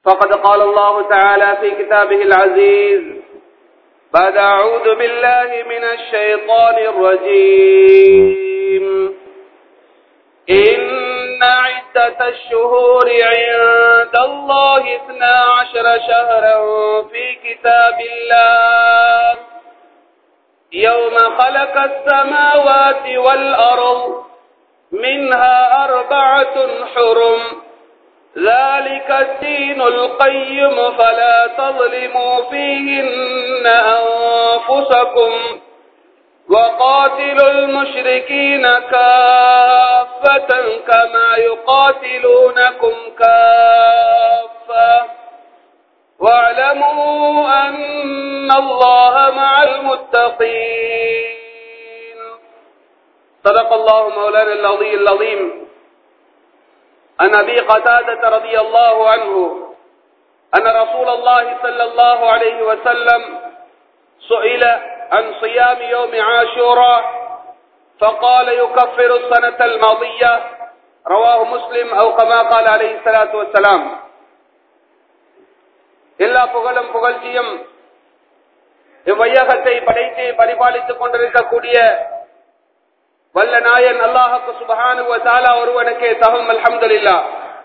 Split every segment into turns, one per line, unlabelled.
فقد قال الله تعالى في كتابه العزيز بعد أعوذ بالله من الشيطان الرجيم إن عدة الشهور عند الله اثنا عشر شهرا في كتاب الله يوم خلق السماوات والأرض منها أربعة حرم ذلك الدين القيم فلا تظلموا فيهن أنفسكم وقاتلوا المشركين كافة كما يقاتلونكم كافة واعلموا أن الله مع المتقين صدق الله مولانا العظيم العظيم عن أبي قتادة رضي الله عنه أن رسول الله صلى الله عليه وسلم سئل عن صيام يوم عاشوراء فقال يكفر السنة الماضية رواه مسلم أو كما قال عليه الصلاة والسلام எல்லா புகழும் புகழ்ச்சியும் இவ்வையகத்தை படைத்து பரிபாலித்துக் கொண்டிருக்கக்கூடிய வல்ல நாயன் அல்லாஹுக்கு சுபஹானு தாலா ஒருவனுக்கே தகும் அல்ஹம்துலில்லா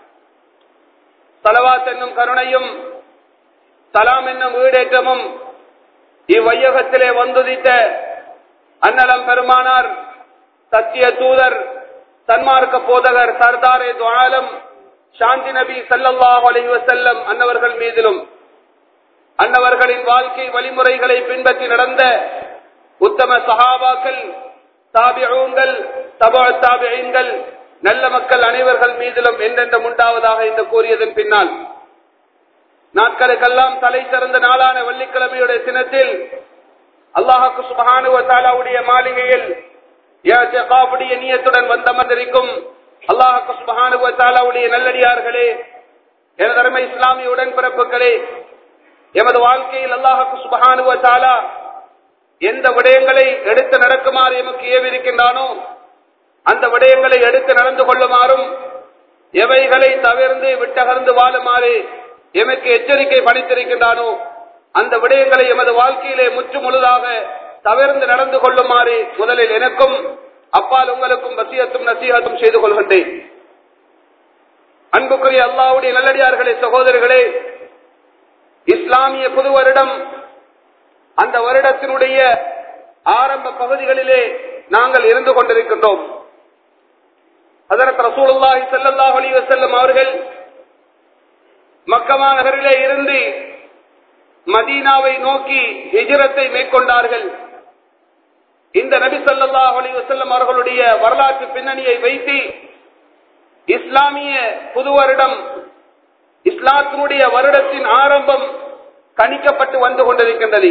சலவாத் என்னும் கருணையும் சலாம் என்னும் வீடேற்றமும் இவ்வையகத்திலே வந்துதித்த அன்னலம் பெருமானார் சத்திய தூதர் சன்மார்க்க போதகர் சர்தாரே துவாலம் சாந்தி நபி சல்லல்லாஹ் அலைஹி வஸல்லம் அன்னவர்கள் மீதிலும் அன்னவர்களின் வாழ்க்கை வழிமுறைகளை பின்பற்றி நடந்த உத்தம சஹாபாக்கள் தாபிஊங்கள் தபா தாபியங்கள் நல்ல மக்கள் அனைவர்கள் மீதிலும் என்றென்றும் உண்டாவதாக என்று கூறியதன் பின்னால் நாட்களுக்கெல்லாம் தலை சிறந்த நாளான வெள்ளிக்கிழமையுடைய தினத்தில் அல்லாஹாக்கு சுபஹானுவ தாலாவுடைய மாளிகையில் ஏகாவுடைய நீயத்துடன் வந்தமர்ந்திருக்கும் அல்லாஹாக்கு சுபஹானுவ தாலாவுடைய நல்லடியார்களே எனது அருமை இஸ்லாமிய உடன்பிறப்புகளே எமது வாழ்க்கையில் அல்லாஹாக்கு சுபஹானுவ தாலா எந்த விடயங்களை எடுத்து நடக்குமாறு எமக்கு ஏவிருக்கின்றானோ அந்த விடயங்களை எடுத்து நடந்து கொள்ளுமாறும் எவைகளை தவிர்ந்து விட்டகர்ந்து வாழுமாறு எமக்கு எச்சரிக்கை பணித்திருக்கின்றானோ அந்த விடயங்களை எமது வாழ்க்கையிலே முற்று முழுதாக தவிர்ந்து நடந்து கொள்ளுமாறு முதலில் எனக்கும் அப்பால் உங்களுக்கும் வசியத்தும் நசீகத்தும் செய்து கொள்கின்றேன் அன்புக்குரிய அல்லாவுடைய நல்லடியார்களே சகோதரர்களே இஸ்லாமிய புது வருடம் அந்த வருடத்தினுடைய ஆரம்ப பகுதிகளிலே நாங்கள் இருந்து கொண்டிருக்கின்றோம் அதற்கு ரசூலுல்லாஹி ஸல்லல்லாஹு அலைஹி வஸல்லம் அவர்கள் மக்கமா நகரிலே இருந்து மதீனாவை நோக்கி ஹிஜ்ரத்தை மேற்கொண்டார்கள் இந்த நபி ஸல்லல்லாஹு அலைஹி வஸல்லம் அவர்களுடைய வரலாற்று பின்னணியை வைத்து இஸ்லாமிய புது வருடம் இஸ்லாத்தினுடைய வருடத்தின் ஆரம்பம் கணிக்கப்பட்டு வந்து கொண்டிருக்கின்றது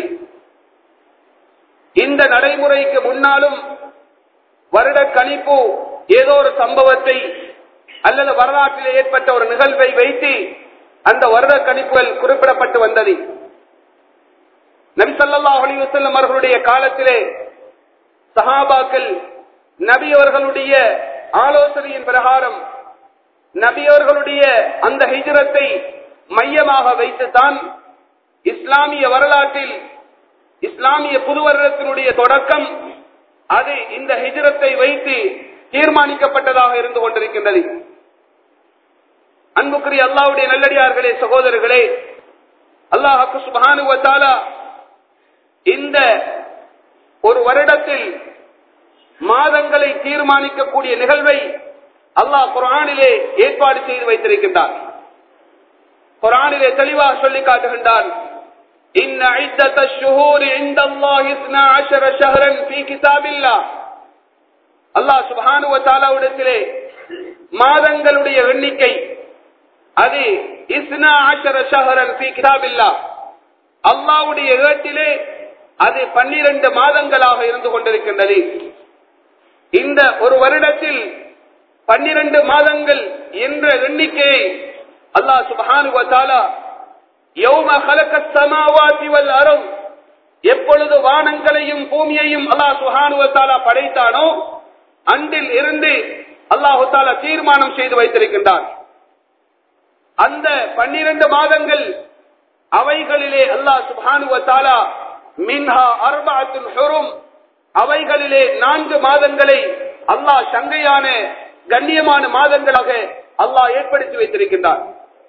இந்த நடைமுறைக்கு முன்னாலும் வருட கணிப்பு ஏதோ ஒரு சம்பவத்தை அல்லது வரலாற்றில் ஏற்பட்ட ஒரு நிகழ்வை வைத்து அந்த வருட கணிப்புகள் குறிப்பிடப்பட்டு வந்தது நபிசல்லா அலிவசல்லம் அவர்களுடைய காலத்திலே சஹாபாக்கள் நபி அவர்களுடைய ஆலோசனையின் பிரகாரம் நபி அவர்களுடைய அந்த ஹிஜரத்தை மையமாக வைத்துத்தான் இஸ்லாமிய வரலாற்றில் இஸ்லாமிய புது வருடத்தினுடைய தொடக்கம் அது இந்த ஹிஜரத்தை வைத்து தீர்மானிக்கப்பட்டதாக இருந்து கொண்டிருக்கின்றது அன்புக்குரிய அல்லாவுடைய நல்லடியார்களே சகோதரர்களே அல்லாஹு சுபானுவத்தாலா இந்த ஒரு வருடத்தில் மாதங்களை தீர்மானிக்கக்கூடிய நிகழ்வை அல்லாஹ் குரானிலே ஏற்பாடு செய்து வைத்திருக்கின்றார் குரானிலே தெளிவாக சொல்லி காட்டுகின்றான் إن عدة الشهور عند الله اثنا عشر شهرا في كتاب الله அல்லாஹ் சுபானு வத்தாலாவிடத்திலே மாதங்களுடைய எண்ணிக்கை அது இஸ்னா ஆஷர ஷஹரன் பி கிதாபில்லா அல்லாவுடைய ஏட்டிலே அது பன்னிரண்டு மாதங்களாக இருந்து கொண்டிருக்கின்றது இந்த ஒரு வருடத்தில் பன்னிரண்டு மாதங்கள் என்ற எண்ணிக்கையை அல்லாஹ் சுபஹானு வத்தாலா யௌம ஹலக சமாவாதி வல் அரும் எப்பொழுது வானங்களையும் பூமியையும் அல்லாஹ் சுஹானு வத்தாலா படைத்தானோ அன்றில் இருந்து அல்லாஹு தாலா தீர்மானம் செய்து வைத்திருக்கின்றான் அந்த பன்னிரண்டு மாதங்கள் அவைகளிலே அல்லாஹ் சுபானு தாலா மின்ஹா அர்பாத்துல் ஹுரும் அவைகளிலே நான்கு மாதங்களை அல்லாஹ் சங்கையான கண்ணியமான மாதங்களாக அல்லாஹ் ஏற்படுத்தி வைத்திருக்கின்றார்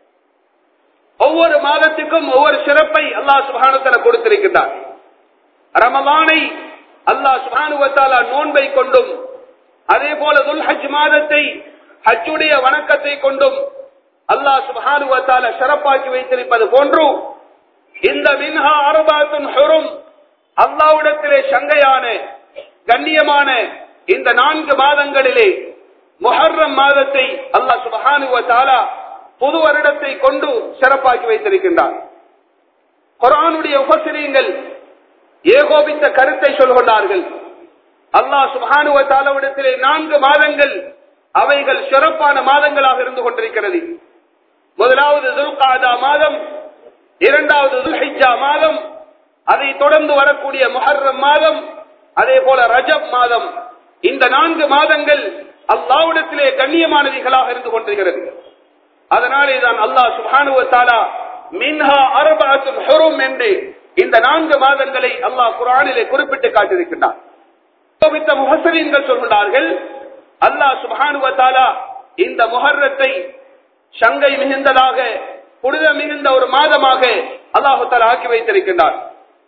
ஒவ்வொரு மாதத்துக்கும் ஒவ்வொரு சிறப்பை அல்லாஹ் சுபானுத்தல கொடுத்திருக்கின்றார் ரமலானை அல்லாஹ் சுபானுவத்தாலா நோன்பை கொண்டும் அதே போல துல் ஹஜ் மாதத்தை ஹஜ்ஜுடைய வணக்கத்தை கொண்டும் அல்லாஹ் சுபானுவத்தால சிறப்பாக்கி வைத்திருப்பது போன்று இந்த மின்ஹா அரபாத்துன் ஹுரும் அல்லாவிடத்திலே சங்கையான கண்ணியமான இந்த நான்கு மாதங்களிலே முஹர்ரம் மாதத்தை அல்லாஹ் சுபஹானுவத்தாலா புது வருடத்தை கொண்டு சிறப்பாக்கி வைத்திருக்கின்றார் குரானுடைய உபசிரியங்கள் ஏகோபித்த கருத்தை சொல்கின்றார்கள் அல்லாஹ் சுபஹானுவத்தாலவிடத்திலே நான்கு மாதங்கள் அவைகள் சிறப்பான மாதங்களாக இருந்து கொண்டிருக்கிறது முதலாவது துல்காதா மாதம் இரண்டாவது துல்ஹிஜா மாதம் அதை தொடர்ந்து வரக்கூடிய முஹர்ரம் மாதம் அதே போல ரஜப் மாதம் இந்த நான்கு மாதங்கள் அல்லாவிடத்திலே கண்ணியமானவைகளாக இருந்து கொண்டிருக்கிறது அதனாலே தான் அல்லாஹ் சுபானுவ தாலா மின்ஹா அரபாத்துல் ஹுரும் என்று இந்த நான்கு மாதங்களை அல்லாஹ் குரானிலே குறிப்பிட்டு காட்டியிருக்கின்றார் முகசரீன்கள் சொல்கிறார்கள் அல்லாஹ் சுபானுவ தாலா இந்த முஹர்ரத்தை சங்கை மிகுந்ததாக புனித மிகுந்த ஒரு மாதமாக அல்லாஹு தாலா ஆக்கி வைத்திருக்கின்றார்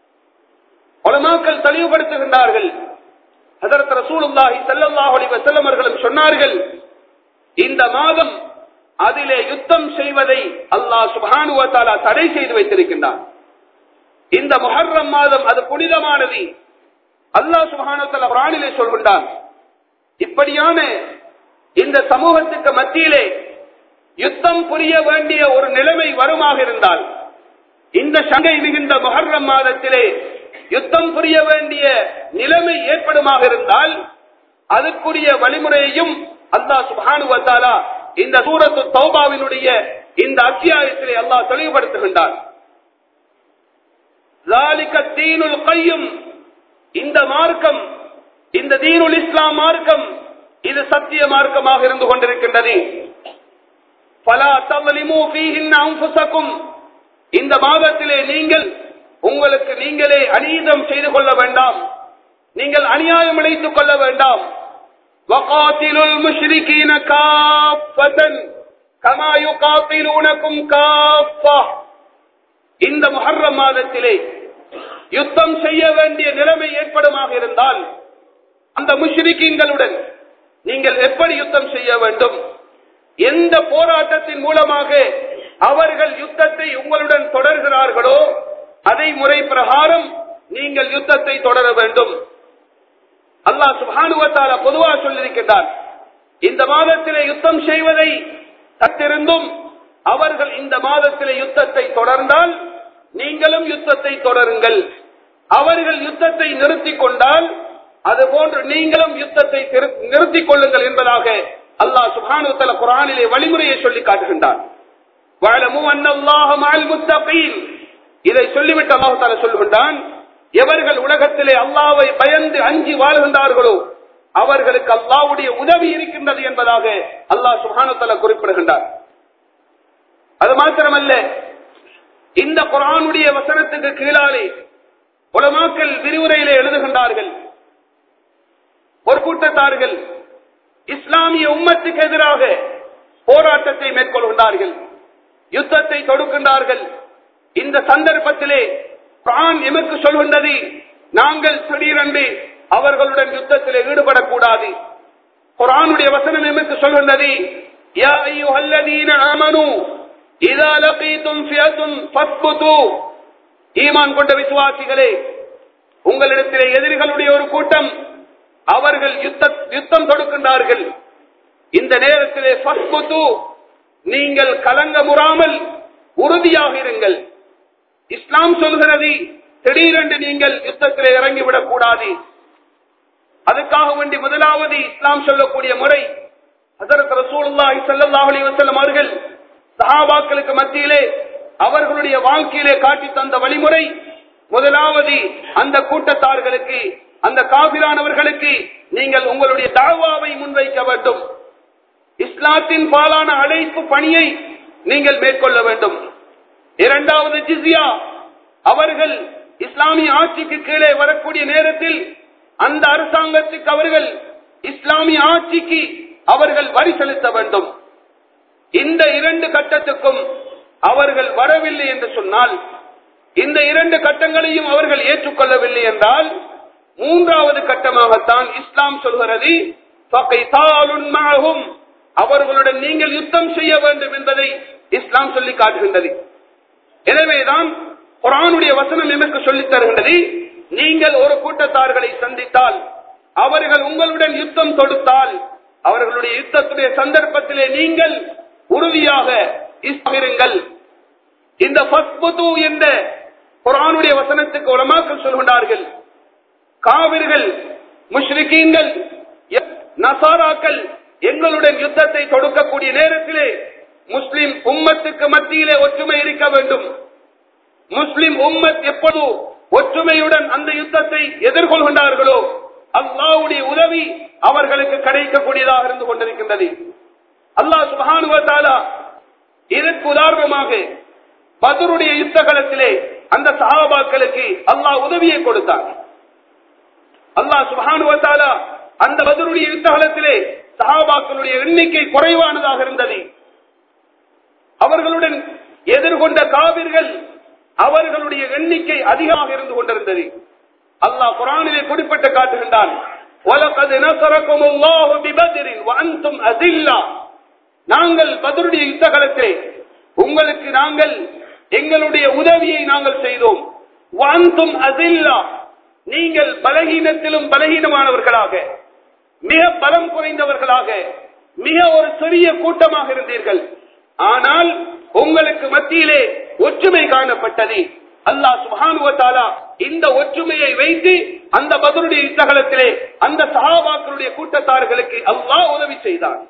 உலமாக்கள் தெளிவுபடுத்துகின்றார்கள் அதற்கு ரசூலுல்லாஹி ஸல்லல்லாஹு அலைஹி வஸல்லம் அவர்களும் சொன்னார்கள் இந்த மாதம் அதிலே யுத்தம் செய்வதை அல்லாஹ் சுப்ஹானஹு வ தஆலா தடை செய்து வைத்திருக்கின்றார் இந்த முஹர்ரம் மாதம் அது புனிதமானது அல்லாஹ் சுப்ஹானஹு வ தஆலா குர்ஆனிலே சொல்கின்றான் இப்படியான இந்த சமூகத்துக்கு மத்தியிலே யுத்தம் புரிய வேண்டிய ஒரு நிலைமை வருமாக இருந்தால் இந்த சங்கை மிகுந்த முஹர்ரம் மாதத்திலே யுத்தம் புரிய வேண்டிய நிலைமை ஏற்படுமாக இருந்தால் அதுக்குரிய வழிமுறையையும் அல்லாஹ் சுபானுவத்தாலா இந்த சூரத்து தௌபாவினுடைய இந்த அத்தியாயத்திலே அல்லாஹ் தெளிவுபடுத்துகின்றார் கையும் இந்த மார்க்கம் இந்த தீனுல் இஸ்லாம் மார்க்கம் இது சத்திய மார்க்கமாக இருந்து கொண்டிருக்கின்றது பலா தவலிமு ஃபீஹின் அன்ஃபுஸக்கும் இந்த மாதத்திலே நீங்கள் உங்களுக்கு நீங்களே அநீதம் செய்து கொள்ள வேண்டாம் நீங்கள் அநியாயம் இணைத்துக் கொள்ள வேண்டாம் وقاتلوا المشركين كافة كما يقاتلونكم كافة இந்த முஹர்ரம் மாதத்திலே யுத்தம் செய்ய வேண்டிய நிலைமை ஏற்படுமாக இருந்தால் அந்த முஷ்ரிக்கீன்களுடன் நீங்கள் எப்படி யுத்தம் செய்ய வேண்டும் எந்த போராட்டத்தின் மூலமாக அவர்கள் யுத்தத்தை உங்களுடன் தொடர்கிறார்களோ அதை முறை பிரகாரம் நீங்கள் யுத்தத்தை தொடர வேண்டும் அல்லாஹ் சுபானுவத்தால பொதுவாக சொல்லியிருக்கின்றார் இந்த மாதத்திலே யுத்தம் செய்வதை தத்திருந்தும் அவர்கள் இந்த மாதத்திலே யுத்தத்தை தொடர்ந்தால் நீங்களும் யுத்தத்தை தொடருங்கள் அவர்கள் யுத்தத்தை நிறுத்திக் கொண்டால் அதுபோன்று நீங்களும் யுத்தத்தை நிறுத்திக் கொள்ளுங்கள் என்பதாக அல்லாஹ் சுபானுவத்தல குரானிலே வழிமுறையை சொல்லி காட்டுகின்றார் இதை சொல்லிவிட்டு அல்லாஹால சொல்லுகின்றான் எவர்கள் உலகத்திலே அல்லாவை பயந்து அஞ்சி வாழ்கின்றார்களோ அவர்களுக்கு அல்லாவுடைய உதவி இருக்கின்றது என்பதாக அல்லாஹ் சுபானுத்தல குறிப்பிடுகின்றார் அது மாத்திரமல்ல இந்த குரானுடைய வசனத்துக்கு கீழாலே உலமாக்கள் விரிவுரையிலே எழுதுகின்றார்கள் ஒரு கூட்டத்தார்கள் இஸ்லாமிய உம்மத்துக்கு எதிராக போராட்டத்தை மேற்கொள்கின்றார்கள் யுத்தத்தை தொடுக்கின்றார்கள் இந்த சந்தர்ப்பத்திலே குரான் எமக்கு சொல்கின்றது நாங்கள் திடீரென்று அவர்களுடன் யுத்தத்திலே ஈடுபடக்கூடாது குரானுடைய வசனம் எமக்கு சொல்கின்றது யா அய்யுஹல்லதீன ஆமனு இதா லகீதும் ஃபியதுன் ஃபஸ்புது ஈமான் கொண்ட விசுவாசிகளே உங்களிடத்திலே எதிரிகளுடைய ஒரு கூட்டம் அவர்கள் யுத்த யுத்தம் தொடுக்கின்றார்கள் இந்த நேரத்திலே ஃபஸ்புது நீங்கள் கலங்கமுறாமல் உறுதியாக இருங்கள் இஸ்லாம் சொல்கிறது திடீரென்று நீங்கள் யுத்தத்தில் இறங்கிவிடக் கூடாது அதுக்காக வேண்டி முதலாவது இஸ்லாம் சொல்லக்கூடிய முறை ஹசரத் ரசூலுல்லாஹி ஸல்லல்லாஹு அலைஹி வஸல்லம் அவர்கள் சஹாபாக்களுக்கு மத்தியிலே அவர்களுடைய வாழ்க்கையிலே காட்டி தந்த வழிமுறை முதலாவது அந்த கூட்டத்தார்களுக்கு அந்த காபிரானவர்களுக்கு நீங்கள் உங்களுடைய தாவாவை முன்வைக்க வேண்டும் இஸ்லாத்தின் பாலான அழைப்பு பணியை நீங்கள் மேற்கொள்ள வேண்டும் இரண்டாவது ஜிஸ்யா அவர்கள் இஸ்லாமிய ஆட்சிக்கு கீழே வரக்கூடிய நேரத்தில் அந்த அரசாங்கத்துக்கு அவர்கள் இஸ்லாமிய ஆட்சிக்கு அவர்கள் வரி செலுத்த வேண்டும் இந்த இரண்டு கட்டத்துக்கும் அவர்கள் வரவில்லை என்று சொன்னால் இந்த இரண்டு கட்டங்களையும் அவர்கள் ஏற்றுக்கொள்ளவில்லை என்றால் மூன்றாவது கட்டமாகத்தான் இஸ்லாம் சொல்கிறது "ஃபகைதாலுன் மஅஹும்." அவர்களுடன் நீங்கள் யுத்தம் செய்ய வேண்டும் என்பதை இஸ்லாம் சொல்லி காட்டுகின்றது எனவேதான் குரானுடைய வசனம் எமக்கு சொல்லித் தருகின்றது நீங்கள் ஒரு கூட்டத்தார்களை சந்தித்தால் அவர்கள் உங்களுடன் யுத்தம் தொடுத்தால் அவர்களுடைய யுத்தத்துடைய சந்தர்ப்பத்திலே நீங்கள் உறுதியாக இருங்கள் இந்த ஃபஸ்புது என்ற குரானுடைய வசனத்துக்கு உலமாக்கள் சொல்கின்றார்கள் காவிர்கள் முஷ்ரிக்கீன்கள் எ- நசாராக்கள் எங்களுடன் யுத்தத்தை தொடுக்கக்கூடிய நேரத்திலே முஸ்லிம் உம்மத்துக்கு மத்தியிலே ஒற்றுமை இருக்க வேண்டும் முஸ்லிம் உம்மத் எப்போது ஒற்றுமையுடன் அந்த யுத்தத்தை எதிர்கொள்கின்றார்களோ அல்லாவுடைய உதவி அவர்களுக்கு கிடைக்கக்கூடியதாக இருந்து கொண்டிருக்கின்றது அல்லாஹ் சுபானுவத்தாலா இதற்கு உதாரணமாக பதருடைய யுத்த களத்திலே அந்த சஹாபாக்களுக்கு அல்லாஹ் உதவியை கொடுத்தார் அல்லாஹ் சுபானுவத்தாலா அந்த பதருடைய யுத்த களத்திலே சஹாபாக்களுடைய எண்ணிக்கை குறைவானதாக இருந்தது அவர்களுடன் எதிர்கொண்ட காவிர்கள் அவர்களுடைய எண்ணிக்கை அதிகமாக இருந்து கொண்டிருந்தது அல்லாஹ் குரானிலே குறிப்பிட்டு காட்டுகின்றான் وَلَقَدْ نَصَرَكُمُ اللَّهُ بِبَدْرٍ وَأَنْتُمْ أَذِلَّةٌ நாங்கள் பதருடைய யுத்த காலத்திலே உங்களுக்கு நாங்கள் எங்களுடைய உதவியை நாங்கள் செய்தோம் வாந்தும் அதில்லா நீங்கள் பலகீனத்திலும் பலகீனமானவர்களாக மிக பலம் குறைந்தவர்களாக மிக ஒரு சிறிய கூட்டமாக இருந்தீர்கள் ஆனால் உங்களுக்கு மத்தியிலே ஒற்றுமை காணப்பட்டது அல்லாஹ் சுபானுவத்தாலா இந்த ஒற்றுமையை வைத்து அந்த பதருடைய யுத்தகலத்திலே அந்த சஹாபாக்களுடைய கூட்டத்தார்களுக்கு அல்லாஹ் உதவி செய்தான்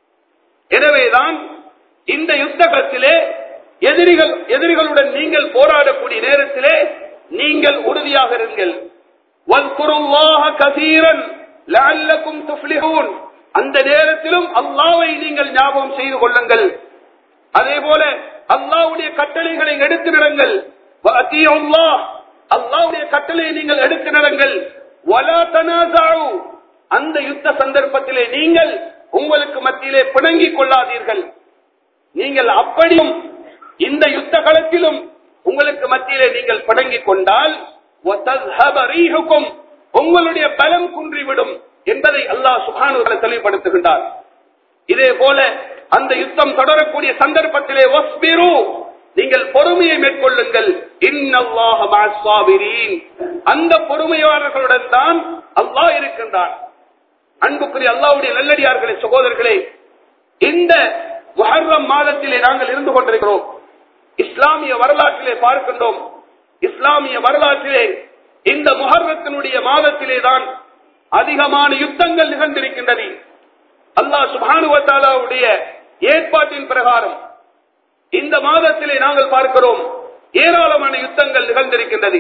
எனவேதான் இந்த யுத்தகத்திலே எதிரிகள் எதிரிகளுடன் நீங்கள் போராடக்கூடிய நேரத்திலே நீங்கள் உறுதியாக இருங்கள் வல்குருல்லாஹ கசீரன் லஅல்லக்கும் துஃப்லிஹூன் அந்த நேரத்திலும் அல்லாஹ்வை நீங்கள் ஞாபகம் செய்து கொள்ளுங்கள் அதே போல அல்லாஹ்வுடைய கட்டளைகளை எடுத்து நடங்கள் வஅத்தியுல்லாஹ் அல்லாஹ்வுடைய கட்டளையை நீங்கள் எடுத்து நடங்கள் வலா தனாஸாஉ அந்த யுத்த சந்தர்ப்பத்திலே நீங்கள் உங்களுக்கு மத்தியிலே பிணங்கிக் கொள்ளாதீர்கள் நீங்கள் அப்படியும் இந்த யுத்த களத்திலும் உங்களுக்கு மத்தியிலே நீங்கள் பிணங்கிக் கொண்டால் وَتَذْهَبَ رِيحُكُمْ உங்களுடைய பலம் குன்றிவிடும் என்பதை அல்லாஹ் சுபானுகளை தெளிவுபடுத்துகின்றார் இதே போல அந்த யுத்தம் தொடரக்கூடிய சந்தர்ப்பத்திலே வஸ்பிரு நீங்கள் பொறுமையை மேற்கொள்ளுங்கள் இன்னல்லாஹ மஅஸ் ஸாபிரீன் அந்த பொறுமையாளர்களுடன் தான் அல்லாஹ் இருக்கின்றான் அன்புக்குரிய அல்லாஹ்வுடைய நல்லடியார்களே சகோதரர்களே இந்த முஹர்ரம் மாதத்திலே நாங்கள் இருந்து கொண்டிருக்கிறோம் இஸ்லாமிய வரலாற்றிலே பார்க்கின்றோம் இஸ்லாமிய வரலாற்றிலே இந்த முஹர்ரத்தினுடைய மாதத்திலே தான் அதிகமான யுத்தங்கள் நிகழ்ந்திருக்கின்றது அல்லாஹ் சுபானுவத்தாலாவுடைய ஏற்பாட்டின் பிரகாரம் இந்த மாதத்திலே நாங்கள் பார்க்கிறோம் ஏராளமான யுத்தங்கள் நிகழ்ந்திருக்கின்றது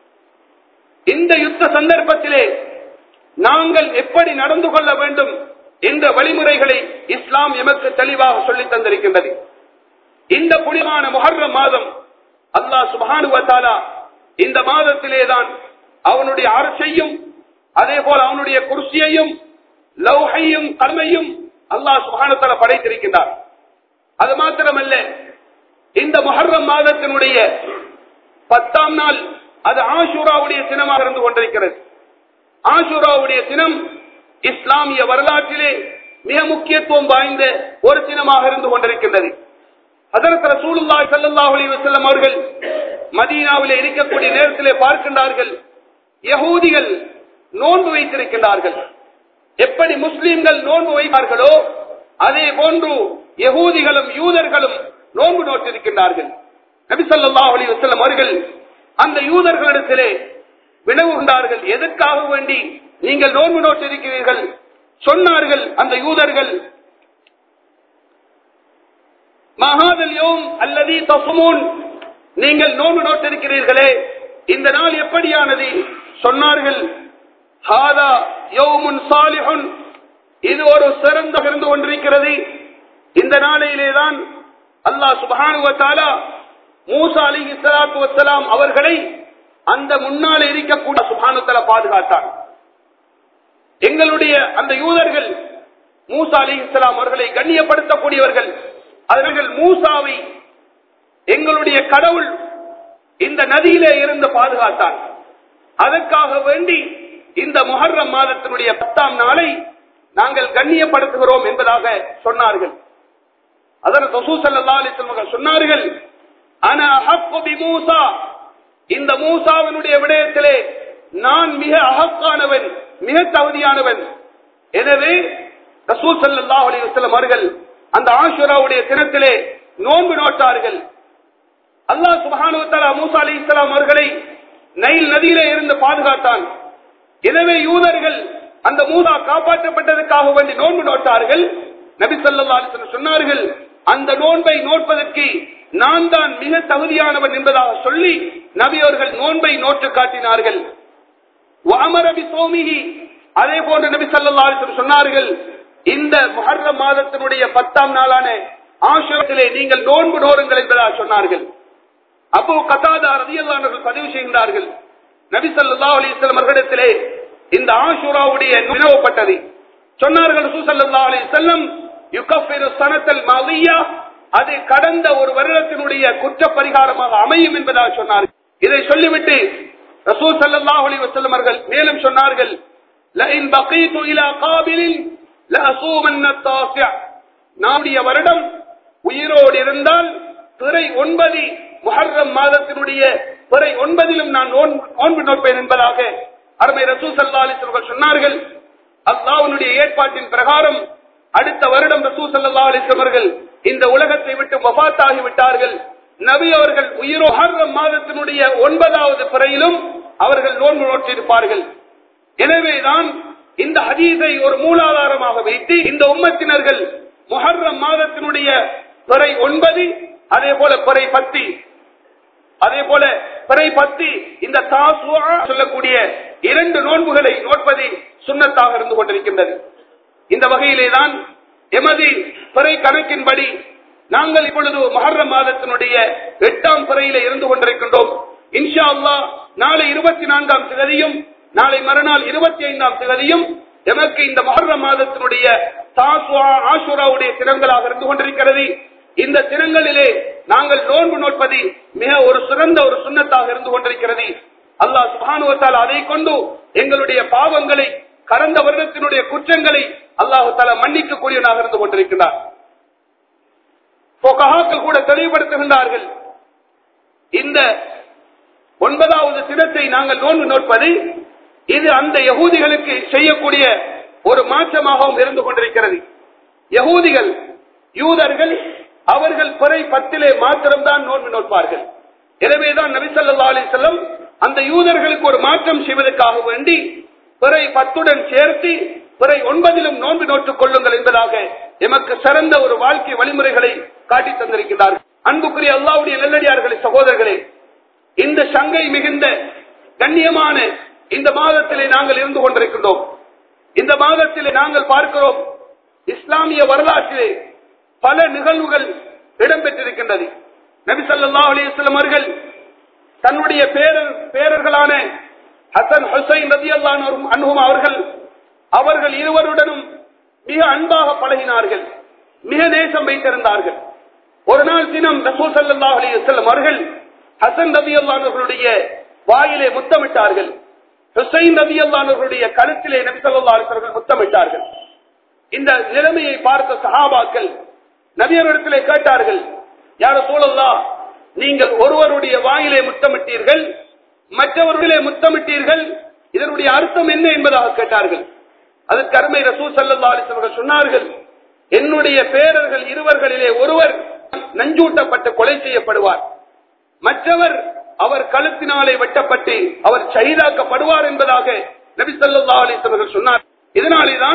இந்த யுத்த சந்தர்ப்பத்திலே நாங்கள் எப்படி நடந்து கொள்ள வேண்டும் என்ற வழிமுறைகளை இஸ்லாம் எமக்கு தெளிவாக சொல்லித் தந்திருக்கின்றது இந்த புனிதமான முஹர்ரம் மாதம் அல்லாஹ் சுபானுவத்தாலா இந்த மாதத்திலேதான் அவனுடைய அரசையும் அதே போல அவனுடைய குர்சியையும் லௌஹையும் கல்மையும் அல்லாஹ் சுபானுத்தாலா படைத்திருக்கின்றார் அது மாத்திரமல்ல இந்த முஹர்ரம் மாதத்தினுடைய பத்தாம் நாள் அது ஆஷூராவுடைய தினமாக இருந்து கொண்டிருக்கிறது ஆஷூராவுடைய தினம் இஸ்லாமிய வரலாற்றிலே மிக முக்கியத்துவம் வாய்ந்த ஒரு தினமாக இருந்து கொண்டிருக்கின்றது அதற்கு ரசூலுல்லாஹி ஸல்லல்லாஹு அலைஹி வஸல்லம் அவர்கள் மதீனாவிலே இருக்கக்கூடிய நேரத்திலே பார்க்கின்றார்கள் யகூதிகள் நோன்பு வைத்திருக்கின்றார்கள் எப்படி முஸ்லிம்கள் நோன்பு வைப்பார்களோ அதே போன்று யகூதிகளும் யூதர்களும் நோன்பு நோட்டிருக்கின்றார்கள் நபி ஸல்லல்லாஹு அலைஹி வஸல்லம் அவர்கள் அந்த யூதர்களிடத்திலே வினவுகின்றார்கள் எதற்காக வேண்டி நீங்கள் நோன்பு நோட்டிருக்கிறீர்கள் சொன்னார்கள் அந்த யூதர்கள் மகாதல் யோம் அல்லது தசுமூன் நீங்கள் நோன்பு நோட்டிருக்கிறீர்களே இந்த நாள் எப்படியானது சொன்னார்கள் ஹாதா யௌமுன் சாலிஹுன் இது ஒரு சிறந்த இருந்து கொண்டிருக்கிறது இந்த நாளையிலேதான் அல்லாஹ் சுபானுவத்தாலா மூசா அலி இஸ்லாத்து வசலாம் அவர்களை அந்த முன்னால் இருக்கக்கூடிய சுபானுத்தல பாதுகாத்தான் எங்களுடைய அந்த யூதர்கள் மூசா அலி இஸ்லாம் அவர்களை கண்ணியப்படுத்தக்கூடியவர்கள் அவர்கள் மூசாவை எங்களுடைய கடவுள் இந்த நதியிலே இருந்து பாதுகாத்தான் அதற்காக வேண்டி இந்த முஹர்ரம் மாதத்தினுடைய பத்தாம் நாளை நாங்கள் கண்ணியப்படுத்துகிறோம் என்பதாக சொன்னார்கள் அதன் ரசூசல்லா அலிஸ்லம் சொன்னார்கள் ஆனா மூசா இந்த மூசாவினுடைய விடயத்திலே நான் மிக அகக்கானவன் மிக தகுதியானவன் எனவே ரசூல் சல்லா அலிவசல்லம் அவர்கள் அந்த ஆஷுராவுடைய தினத்திலே நோன்பு நோட்டார்கள் அல்லாஹ் சுபானுவத்தாலா மூசா அலி இஸ்லாம் அவர்களை நைல் நதியிலே இருந்து பாதுகாத்தான் எனவே யூதர்கள் அந்த மூசா காப்பாற்றப்பட்டதற்காக வேண்டி நோன்பு நோட்டார்கள் நபி சல்லா அலிஸ்லம் சொன்னார்கள் அந்த நோன்பை நோட்பதற்கு நான் தான் மிக தகுதியானவன் என்பதாக சொல்லி நபி அவர்கள் நோன்பை நோட்டு காட்டினார்கள் அமரபி சோமிகி அதே போன்று நபி சல்லா அலிஸ்லம் சொன்னார்கள் இந்த முஹர்ரம் மாதத்தினுடைய பத்தாம் நாளான ஆசிரத்திலே நீங்கள் நோன்பு நோருங்கள் என்பதாக சொன்னார்கள் அப்போ கதாதா ரதியல்லானவர்கள் பதிவு செய்கின்றார்கள் நபி சல்லா அலிஸ்லாம் அவர்களிடத்திலே இந்த ஆஷுராவுடைய வினவப்பட்டது சொன்னார்கள் சுசல்லா அலி செல்லம் யுகஃபிரு சனத்தல் மலியா அது கடந்த ஒரு வருடத்தினுடைய குற்ற பரிகாரமாக அமையும் என்பதாக சொன்னார்கள் இதை சொல்லிவிட்டு ரசூல் சல்லல்லாஹு அலைஹி வஸல்லம் அவர்கள் மேலும் சொன்னார்கள் லஇன் பகீது இலா காபிலின் லஅசூமன்ன தாசிஅ நாடிய வருடம் உயிரோடு இருந்தால் பிறை ஒன்பது முஹர்ரம் மாதத்தினுடைய பிறை ஒன்பதிலும் நான் நோன்பு நோட்பேன் என்பதாக அருமை ரசூல் சல்லா அலிஸ்வர்கள் சொன்னார்கள் அல்லாஹ்வுடைய ஏற்பாட்டின் பிரகாரம் அடுத்த வருடம் ரசூல் சல்லா அலிஸ்வர்கள் இந்த உலகத்தை விட்டு வபாத்தாகி விட்டார்கள் நபி அவர்கள் உயிரோ ஹர்ரம் மாதத்தினுடைய ஒன்பதாவது பிறையிலும் அவர்கள் நோன்பு நோற்றிருப்பார்கள் எனவேதான் இந்த ஹதீஸை ஒரு மூலாதாரமாக வைத்து இந்த உம்மத்தினர்கள் முஹர்ரம் மாதத்தினுடைய பிறை ஒன்பது அதே போல பிறை பத்தி அதே போல பிறை பத்தி இந்த தாசுவா சொல்லக்கூடிய இரண்டு நோன்புகளை நோட்பது சுண்ணத்தாக இருந்து கொண்டிருக்கின்றது இந்த வகையிலே தான் எமது பிறை கணக்கின்படி நாங்கள் இப்பொழுது மஹர்ரம் மாதத்தினுடைய எட்டாம் பிறையில இருந்து கொண்டிருக்கின்றோம் இன்ஷா அல்லா நாளை இருபத்தி நான்காம் திகதியும் நாளை மறுநாள் இருபத்தி ஐந்தாம் திகதியும் எமக்கு இந்த மஹர்ரம் மாதத்தினுடைய தாசுவா ஆஷுராவுடைய தினங்களாக இருந்து கொண்டிருக்கிறது இந்த தினங்களிலே நாங்கள் நோன்பு நோட்பது மிக ஒரு சிறந்த ஒரு சுண்ணத்தாக இருந்து கொண்டிருக்கிறது அல்லாஹ் சுபானுவத்தால் அதை கொண்டு எங்களுடைய பாவங்களை கடந்த வருடத்தினுடைய குற்றங்களை அல்லாஹு தாலா மன்னிக்க கூடியவனாக இருந்து கொண்டிருக்கிறார் பொகஹாக்கள் கூட தெளிவுபடுத்துகின்றார்கள் இந்த ஒன்பதாவது தினத்தை நாங்கள் நோன்பு நோட்பது இது அந்த யகூதிகளுக்கு செய்யக்கூடிய ஒரு மாற்றமாகவும் இருந்து கொண்டிருக்கிறது யகூதிகள் யூதர்கள் அவர்கள் பிறை பத்திலே மாத்திரம்தான் நோன்பு நோட்பார்கள் எனவேதான் நபிசல்லா அலிசல்லம் அந்த யூதர்களுக்கு ஒரு மாற்றம் செய்வதற்காக வேண்டி பிறை பத்துடன் சேர்த்து பிறை ஒன்பதிலும் நோன்பு நோட்டுக் கொள்ளுங்கள் என்பதாக எமக்கு சிறந்த ஒரு வாழ்க்கை வழிமுறைகளை காட்டி தந்திருக்கிறார்கள் அன்புக்குரிய அல்லாவுடைய நெல்லடியார்களே சகோதரர்களே இந்த சங்கை மிகுந்த கண்ணியமான இந்த மாதத்திலே நாங்கள் இருந்து கொண்டிருக்கின்றோம் இந்த மாதத்திலே நாங்கள் பார்க்கிறோம் இஸ்லாமிய வரலாற்றிலே பல நிகழ்வுகள் இடம்பெற்றிருக்கின்றது நபி சல்லா அலிஸ்லாம் அவர்கள் தன்னுடைய பேரர் பேரர்களான ஹசன் ஹுசைன் ரதி அல்லான் அவர்கள் அவர்கள் இருவருடனும் மிக அன்பாக பழகினார்கள் மிக நேசம் வைத்திருந்தார்கள் ஒரு நாள் தினம் ரசூல் சல்லா அலிஸ்லாம் அவர்கள் ஹசன் ரதி அல்லானவர்களுடைய வாயிலே முத்தமிட்டார்கள் ஹுசைன் ரதி அல்லானவர்களுடைய கருத்திலே நபி சொல்லா அலிஸ்வர்கள் முத்தமிட்டார்கள் இந்த நிலைமையை பார்த்த சஹாபாக்கள் நபியரிடத்திலே கேட்டார்கள் யார சூழல்லா நீங்கள் ஒருவருடைய வாயிலே முத்தமிட்டீர்கள் மற்றவர்களே முத்தமிட்டீர்கள் இதனுடைய அர்த்தம் என்ன என்பதாக கேட்டார்கள் அதற்கு அருமை ரசூ சல்லா அலிஸ்வர்கள் சொன்னார்கள் என்னுடைய பேரர்கள் இருவர்களிலே ஒருவர் நஞ்சூட்டப்பட்டு கொலை செய்யப்படுவார் மற்றவர் அவர் கழுத்தினாலே வெட்டப்பட்டு அவர் சைதாக்கப்படுவார் என்பதாக நபி சல்லா அலிஸ்வர்கள் சொன்னார் இதனாலேதான்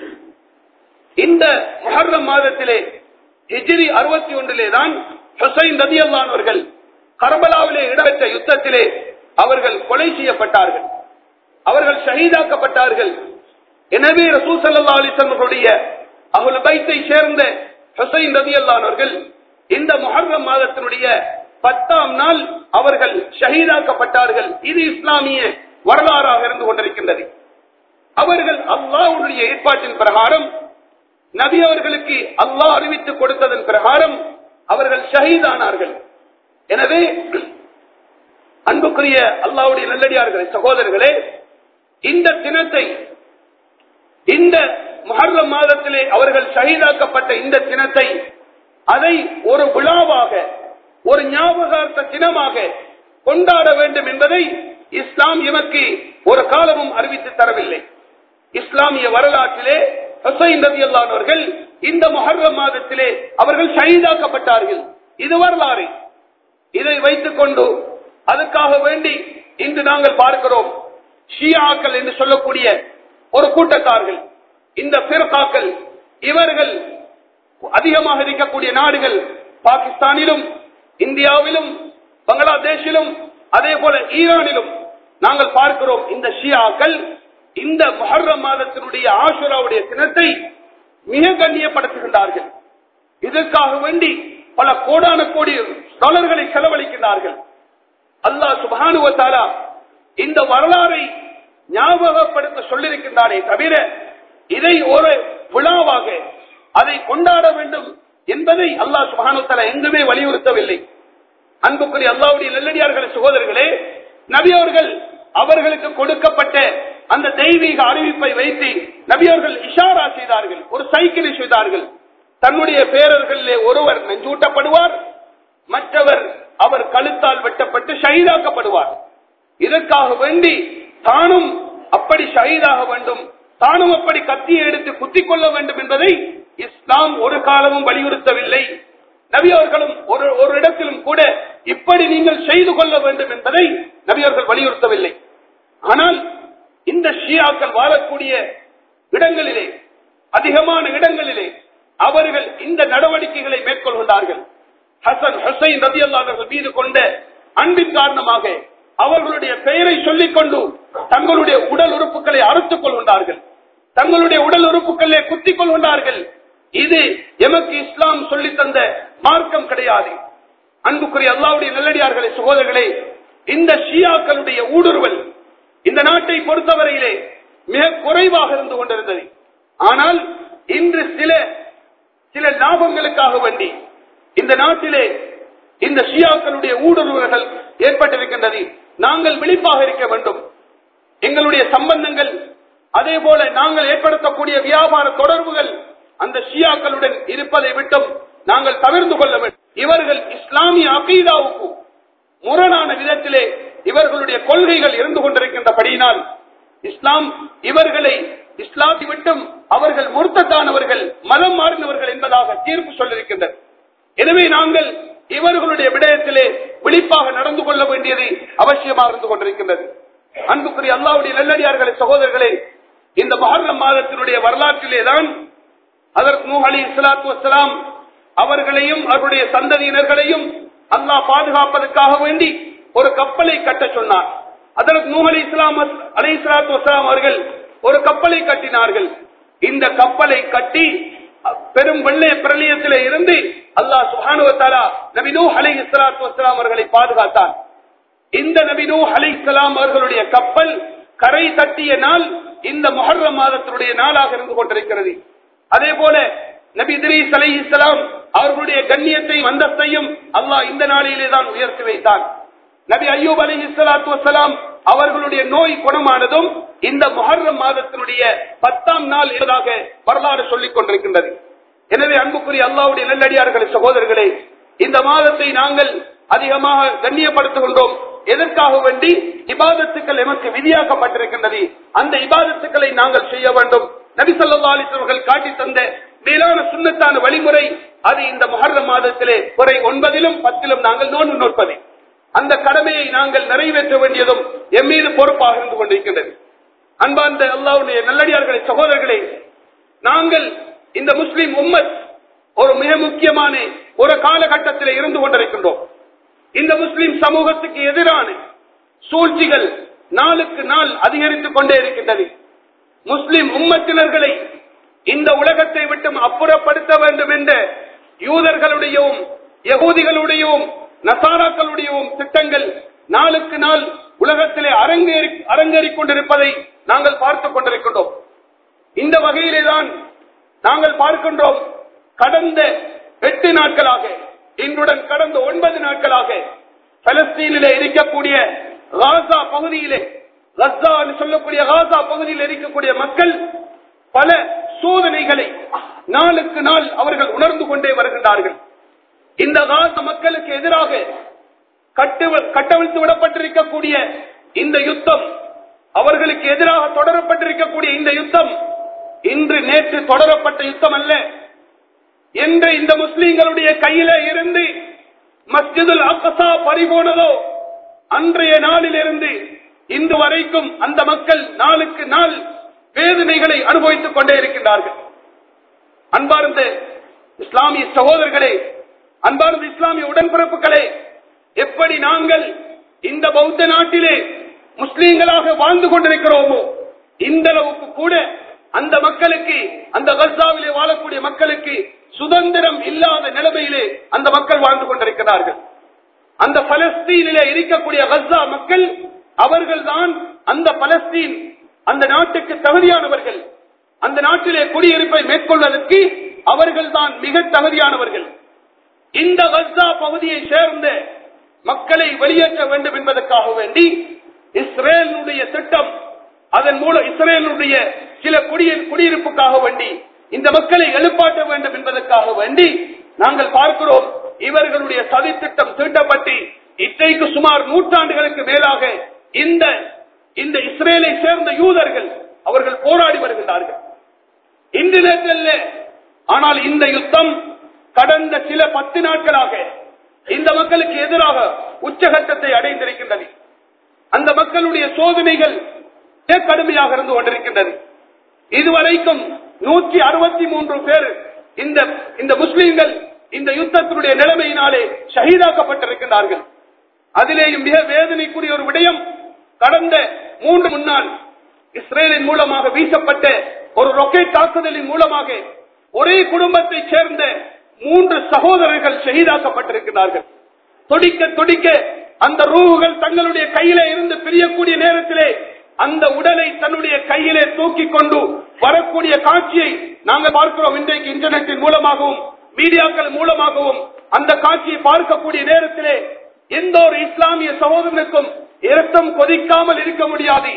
இந்த மொஹர்ரம் மாதத்திலே ஹிஜ்ரி அறுபத்தி ஒன்றிலே தான் ஹுசைன் ரதி அவர்கள் கர்பலாவிலே இடம்பெற்ற யுத்தத்திலே அவர்கள் கொலை செய்யப்பட்டார்கள் அவர்கள் ஷஹீதாக்கப்பட்டார்கள் எனவே ரசூல் சல்லா அலிசல்லுடைய அகுல் பைத்தை சேர்ந்த ஹுசைன் ரதி அவர்கள் இந்த முஹர்ரம் மாதத்தினுடைய பத்தாம் நாள் அவர்கள் ஷஹீதாக்கப்பட்டார்கள் இது இஸ்லாமிய வரலாறாக இருந்து கொண்டிருக்கின்றது அவர்கள் அல்லாஹ்வுடைய ஏற்பாட்டின் பிரகாரம் நபி அவர்களுக்கு அல்லாஹ் அறிவித்து கொடுத்ததன் பிரகாரம் அவர்கள் ஷஹீதானார்கள் எனவே அன்புக்குரிய அல்லாஹ்வுடைய நல்லடியார்களே சகோதரர்களே இந்த தினத்தை இந்த முஹர்ரம் மாதத்திலே அவர்கள் ஷஹீதாக்கப்பட்ட இந்த தினத்தை அதை ஒரு விழாவாக ஒரு ஞாபகார்த்த தினமாக கொண்டாட வேண்டும் என்பதை இஸ்லாம் எமக்கு ஒரு காலமும் அறிவித்து தரவில்லை இஸ்லாமிய வரலாற்றிலே ஹுசைன் ரலியல்லாஹு அவர்கள் இந்த முஹர்ரம் மாதத்திலே அவர்கள் ஷஹீதாக்கப்பட்டார்கள் இது வரலாறு இதை வைத்துக் கொண்டு அதுக்காக வேண்டி இன்று நாங்கள் பார்க்கிறோம் ஷியாக்கள் என்று சொல்லக்கூடிய ஒரு கூட்டத்தார்கள் இந்த பிறகாக்கள் இவர்கள் அதிகமாக இருக்கக்கூடிய நாடுகள் பாகிஸ்தானிலும் இந்தியாவிலும் பங்களாதேஷிலும் அதே போல ஈரானிலும் நாங்கள் பார்க்கிறோம் இந்த ஷியாக்கள் இந்த முஹர்ரம் மாதத்தினுடைய ஆஷுராவுடைய தினத்தை மிக கண்ணியப்படுத்துகின்றார்கள் இதற்காக வேண்டி பல கோடான கோடி டாலர்களை செலவழிக்கின்றார்கள் அல்லாஹ் சுபானுவத்தாலா இந்த வரலாறை ஞாபகப்படுத்த சொல்லியிருக்கின்றானே தவிர இதை ஒரு விழாவாக அதை கொண்டாட வேண்டும் என்பதை அல்லாஹ் சுபானுவத்தாலா எங்குமே வலியுறுத்தவில்லை அன்புக்குரிய அல்லாவுடைய நெல்லடியார்களே சகோதரர்களே நபி அவர்கள் அவர்களுக்கு கொடுக்கப்பட்ட அந்த தெய்வீக அறிவிப்பை வைத்து நபி அவர்கள் இஷாரா செய்தார்கள் ஒரு சைக்கிளை செய்தார்கள் தன்னுடைய பேரர்களிலே ஒருவர் நெஞ்சூட்டப்படுவார் மற்றவர் அவர் கழுத்தால் வெட்டப்பட்டு ஷஹீதாக்கப்படுவார் இதற்காக வேண்டி தானும் அப்படி ஷஹீதாக வேண்டும் தானும் அப்படி கத்தியை எடுத்து குத்திக் கொள்ள வேண்டும் என்பதை இஸ்லாம் ஒரு காலமும் வலியுறுத்தவில்லை நபி அவர்களும் ஒரு ஒரு இடத்திலும் கூட இப்படி நீங்கள் செய்து கொள்ள வேண்டும் என்பதை நபி அவர்கள் வலியுறுத்தவில்லை ஆனால் இந்த ஷியாக்கள் வாழக்கூடிய இடங்களிலே அதிகமான இடங்களிலே அவர்கள் இந்த நடவடிக்கைகளை மேற்கொள்கின்றார்கள் ஹசன் ஹுசைன் ரதி அவர்கள் மீது கொண்ட அன்பின் காரணமாக அவர்களுடைய பெயரை சொல்லிக் கொண்டு தங்களுடைய உடல் உறுப்புகளை அறுத்துக் கொள்கின்றார்கள் தங்களுடைய உடல் உறுப்புகளை குத்திக் கொள்கின்றார்கள் இது எமக்கு இஸ்லாம் சொல்லி தந்த மார்க்கம் கிடையாது அன்புக்குரிய அல்லாவுடைய நல்லடியார்களே சகோதரர்களே இந்த ஷியாக்களுடைய ஊடுருவல் இந்த நாட்டை பொறுத்தவரையிலே மிக குறைவாக இருந்து கொண்டிருந்தது ஆனால் இன்று சில சில லாபங்களுக்காக வேண்டி இந்த நாட்டிலே இந்த ஷியாக்களுடைய ஊடுருவல்கள் ஏற்பட்டிருக்கின்றது நாங்கள் விழிப்பாக இருக்க வேண்டும் எங்களுடைய சம்பந்தங்கள் அதே போல நாங்கள் ஏற்படுத்தக்கூடிய வியாபார தொடர்புகள் அந்த ஷியாக்களுடன் இருப்பதை விட்டும் நாங்கள் தவிர்த்து கொள்ள வேண்டும் இவர்கள் இஸ்லாமிய அகீதாவுக்கு முரணான விதத்திலே இவர்களுடைய கொள்கைகள் இருந்து கொண்டிருக்கின்றபடியினால் இஸ்லாம் இவர்களை இஸ்லாத்தை விட்டும் அவர்கள் முர்த்தத்தானவர்கள் மதம் மாறினவர்கள் என்பதாக தீர்ப்பு சொல்லியிருக்கின்றது எனவே நாங்கள் இவர்களுடைய விடயத்திலே விழிப்பாக நடந்து கொள்ள வேண்டியது அவசியமாக இருந்து கொண்டிருக்கின்றது அன்புக்குரிய அல்லாவுடைய நல்லடியார்களே சகோதரர்களே இந்த மஹர்ரம் மாதத்தினுடைய வரலாற்றிலே தான் அதற்கு நூ அலி இஸ்லாத்து வசலாம் அவர்களையும் அவருடைய சந்ததியினர்களையும் அல்லாஹ் பாதுகாப்பதற்காக வேண்டி ஒரு கப்பலை கட்ட சொன்னார் அதற்கு நூ அலி இஸ்லாம் அலி இஸ்லாத்து வசலாம் அவர்கள் ஒரு கப்பலை கட்டினார்கள் இந்த கப்பலை கட்டி பெரும் வெள்ளை பிரளயத்திலே இருந்து அல்லாஹ் சுஹானுவத்தாலா நபி நூ அலி இஸ்லாத்து வசலாம் அவர்களை பாதுகாத்தான் இந்த நபி நூ அலி இஸ்லாம் அவர்களுடைய கப்பல் கரை தட்டிய நாள் இந்த முஹர்ரம் மாதத்தினுடைய நாளாக இருந்து கொண்டிருக்கிறது அதே போல நபி திரீஸ் அலை இஸ்லாம் அவர்களுடைய கண்ணியத்தையும் அந்தஸ்தையும் அல்லாஹ் இந்த நாளிலே தான் உயர்த்தி வைத்தான் நபி அய்யூப் அலி இஸ்லாத்து வசலாம் அவர்களுடைய நோய் குணமானதும் இந்த முஹர்ரம் மாதத்தினுடைய பத்தாம் நாள் என்பதாக வரலாறு சொல்லிக் கொண்டிருக்கின்றது எனவே அன்புக்குரிய அல்லாவுடைய நல்லடியார்களே சகோதரர்களே இந்த மாதத்தை நாங்கள் அதிகமாக கண்ணியப்படுத்துகின்றோம் எதற்காக வேண்டி இபாதத்துக்கள் எமக்கு விதியாக்கப்பட்டிருக்கின்றது அந்த இபாதத்துக்களை நாங்கள் செய்ய வேண்டும் நபி சொல்லா அலிஸ்வர்கள் காட்டி தந்த மேலான சுண்ணத்தான வழிமுறை அது இந்த முஹர்ரம் மாதத்திலே குறை ஒன்பதிலும் பத்திலும் நாங்கள் நோன்பு நோற்பது அந்த கடமையை நாங்கள் நிறைவேற்ற வேண்டியதும் எம் மீது பொறுப்பாக இருந்து கொண்டிருக்கின்றது அன்பார்ந்த அல்லாவுடைய நல்லடியார்களே சகோதரர்களே நாங்கள் இந்த முஸ்லிம் உம்மத் ஒரு மிக முக்கியமான ஒரு காலகட்டத்தில் இருந்து கொண்டிருக்கின்றோம் இந்த முஸ்லிம் சமூகத்துக்கு எதிரான சூழ்ச்சிகள் நாளுக்கு நாள் அதிகரித்துக் கொண்டே இருக்கின்றது முஸ்லிம் உம்மத்தினர்களை இந்த உலகத்தை விட்டு அப்புறப்படுத்த வேண்டும் என்ற யூதர்களுடையும் யகூதிகளுடையவும் நசாராக்களுடையவும் திட்டங்கள் நாளுக்கு நாள் உலகத்திலே அரங்கேறி அரங்கேறிக் கொண்டிருப்பதை நாங்கள் பார்த்துக் கொண்டிருக்கின்றோம் இந்த வகையிலே தான் நாங்கள் பார்க்கின்றோம் கடந்த எட்டு நாட்களாக இன்றுடன் கடந்த ஒன்பது நாட்களாக பலஸ்தீனிலே இருக்கக்கூடிய காசா பகுதியிலே கஸ்ஸா என்று சொல்லக்கூடிய காசா பகுதியில் இருக்கக்கூடிய மக்கள் பல சோதனைகளை நாளுக்கு நாள் அவர்கள் உணர்ந்து கொண்டே வருகின்றார்கள் இந்த காச மக்களுக்கு எதிராக கட்டு- கட்டவிழ்த்து விடப்பட்டிருக்கக்கூடிய இந்த யுத்தம் அவர்களுக்கு எதிராக தொடரப்பட்டிருக்கக்கூடிய இந்த யுத்தம் இன்று நேற்று தொடரப்பட்ட யுத்தம் அல்ல என்று இந்த முஸ்லிம்களுடைய கையில இருந்து மஸ்ஜிதுல் அக்ஸா பறிபோனதோ அன்றைய நாளிலிருந்து இன்று வரைக்கும் அந்த மக்கள் நாளுக்கு நாள் வேதனைகளை அனுபவித்துக் கொண்டே இருக்கின்றார்கள் அன்பார்ந்த இஸ்லாமிய சகோதரர்களே அன்பார்ந்த இஸ்லாமிய உடன்பிறப்புகளே எப்படி நாங்கள் இந்த பௌத்த நாட்டிலே முஸ்லீம்களாக வாழ்ந்து கொண்டிருக்கிறோமோ இந்த அளவுக்கு கூட அந்த மக்களுக்கு அந்த கஸ்ஸாவிலே வாழக்கூடிய மக்களுக்கு சுதந்திரம் இல்லாத நிலைமையிலே அந்த மக்கள் வாழ்ந்து கொண்டிருக்கிறார்கள் அந்த பலஸ்தீனிலே இருக்கக்கூடிய கஸ்ஸா மக்கள் அவர்கள்தான் அந்த பலஸ்தீன் அந்த நாட்டுக்கு தகுதியானவர்கள் அந்த நாட்டிலே குடியிருப்பை மேற்கொள்வதற்கு அவர்கள்தான் மிக தகுதியானவர்கள் இந்த கஸ்ஸா பகுதியை சேர்ந்த மக்களை வெளியேற்ற வேண்டும் என்பதற்காக வேண்டி இஸ்ரேலுடைய திட்டம் அதன் மூலம் இஸ்ரேலுடைய சில குடிய- குடியிருப்புக்காக வேண்டி இந்த மக்களை எழுப்பாட்ட வேண்டும் என்பதற்காக வேண்டி நாங்கள் பார்க்கிறோம் இவர்களுடைய சதி திட்டம் தீட்டப்பட்டு இன்றைக்கு சுமார் நூற்றாண்டுகளுக்கு மேலாக இந்த இந்த இஸ்ரேலை சேர்ந்த யூதர்கள் அவர்கள் போராடி வருகின்றார்கள் இன்று நேற்றல்ல ஆனால் இந்த யுத்தம் கடந்த சில பத்து நாட்களாக இந்த மக்களுக்கு எதிராக உச்சகட்டத்தை அடைந்திருக்கின்றது அந்த மக்களுடைய சோதனைகள் மிக கடுமையாக இருந்து கொண்டிருக்கின்றது இதுவரைக்கும் நூற்றி அறுபத்தி மூன்று பேர் இந்த இந்த முஸ்லிம்கள் இந்த யுத்தத்தினுடைய நிலைமையினாலே ஷஹீதாக்கப்பட்டிருக்கின்றார்கள் அதிலேயும் மிக வேதனைக்குரிய ஒரு விடயம் கடந்த மூன்று முன்னாள் இஸ்ரேலின் மூலமாக வீசப்பட்ட ஒரு ரொக்கெட் தாக்குதலின் மூலமாக ஒரே குடும்பத்தைச் சேர்ந்த மூன்று சகோதரர்கள் ஷஹீதாக்கப்பட்டிருக்கிறார்கள் துடிக்க துடிக்க அந்த ரூவுகள் தங்களுடைய கையிலே இருந்து பிரியக்கூடிய நேரத்திலே அந்த உடலை தன்னுடைய கையிலே தூக்கி கொண்டு வரக்கூடிய காட்சியை நாங்கள் பார்க்கிறோம் இன்றைக்கு இன்டர்நெட்டின் மூலமாகவும் மீடியாக்கள் மூலமாகவும் அந்த காட்சியை பார்க்கக்கூடிய நேரத்திலே எந்த ஒரு இஸ்லாமிய சகோதரனுக்கும் இரத்தம் கொதிக்காமல் இருக்க முடியாது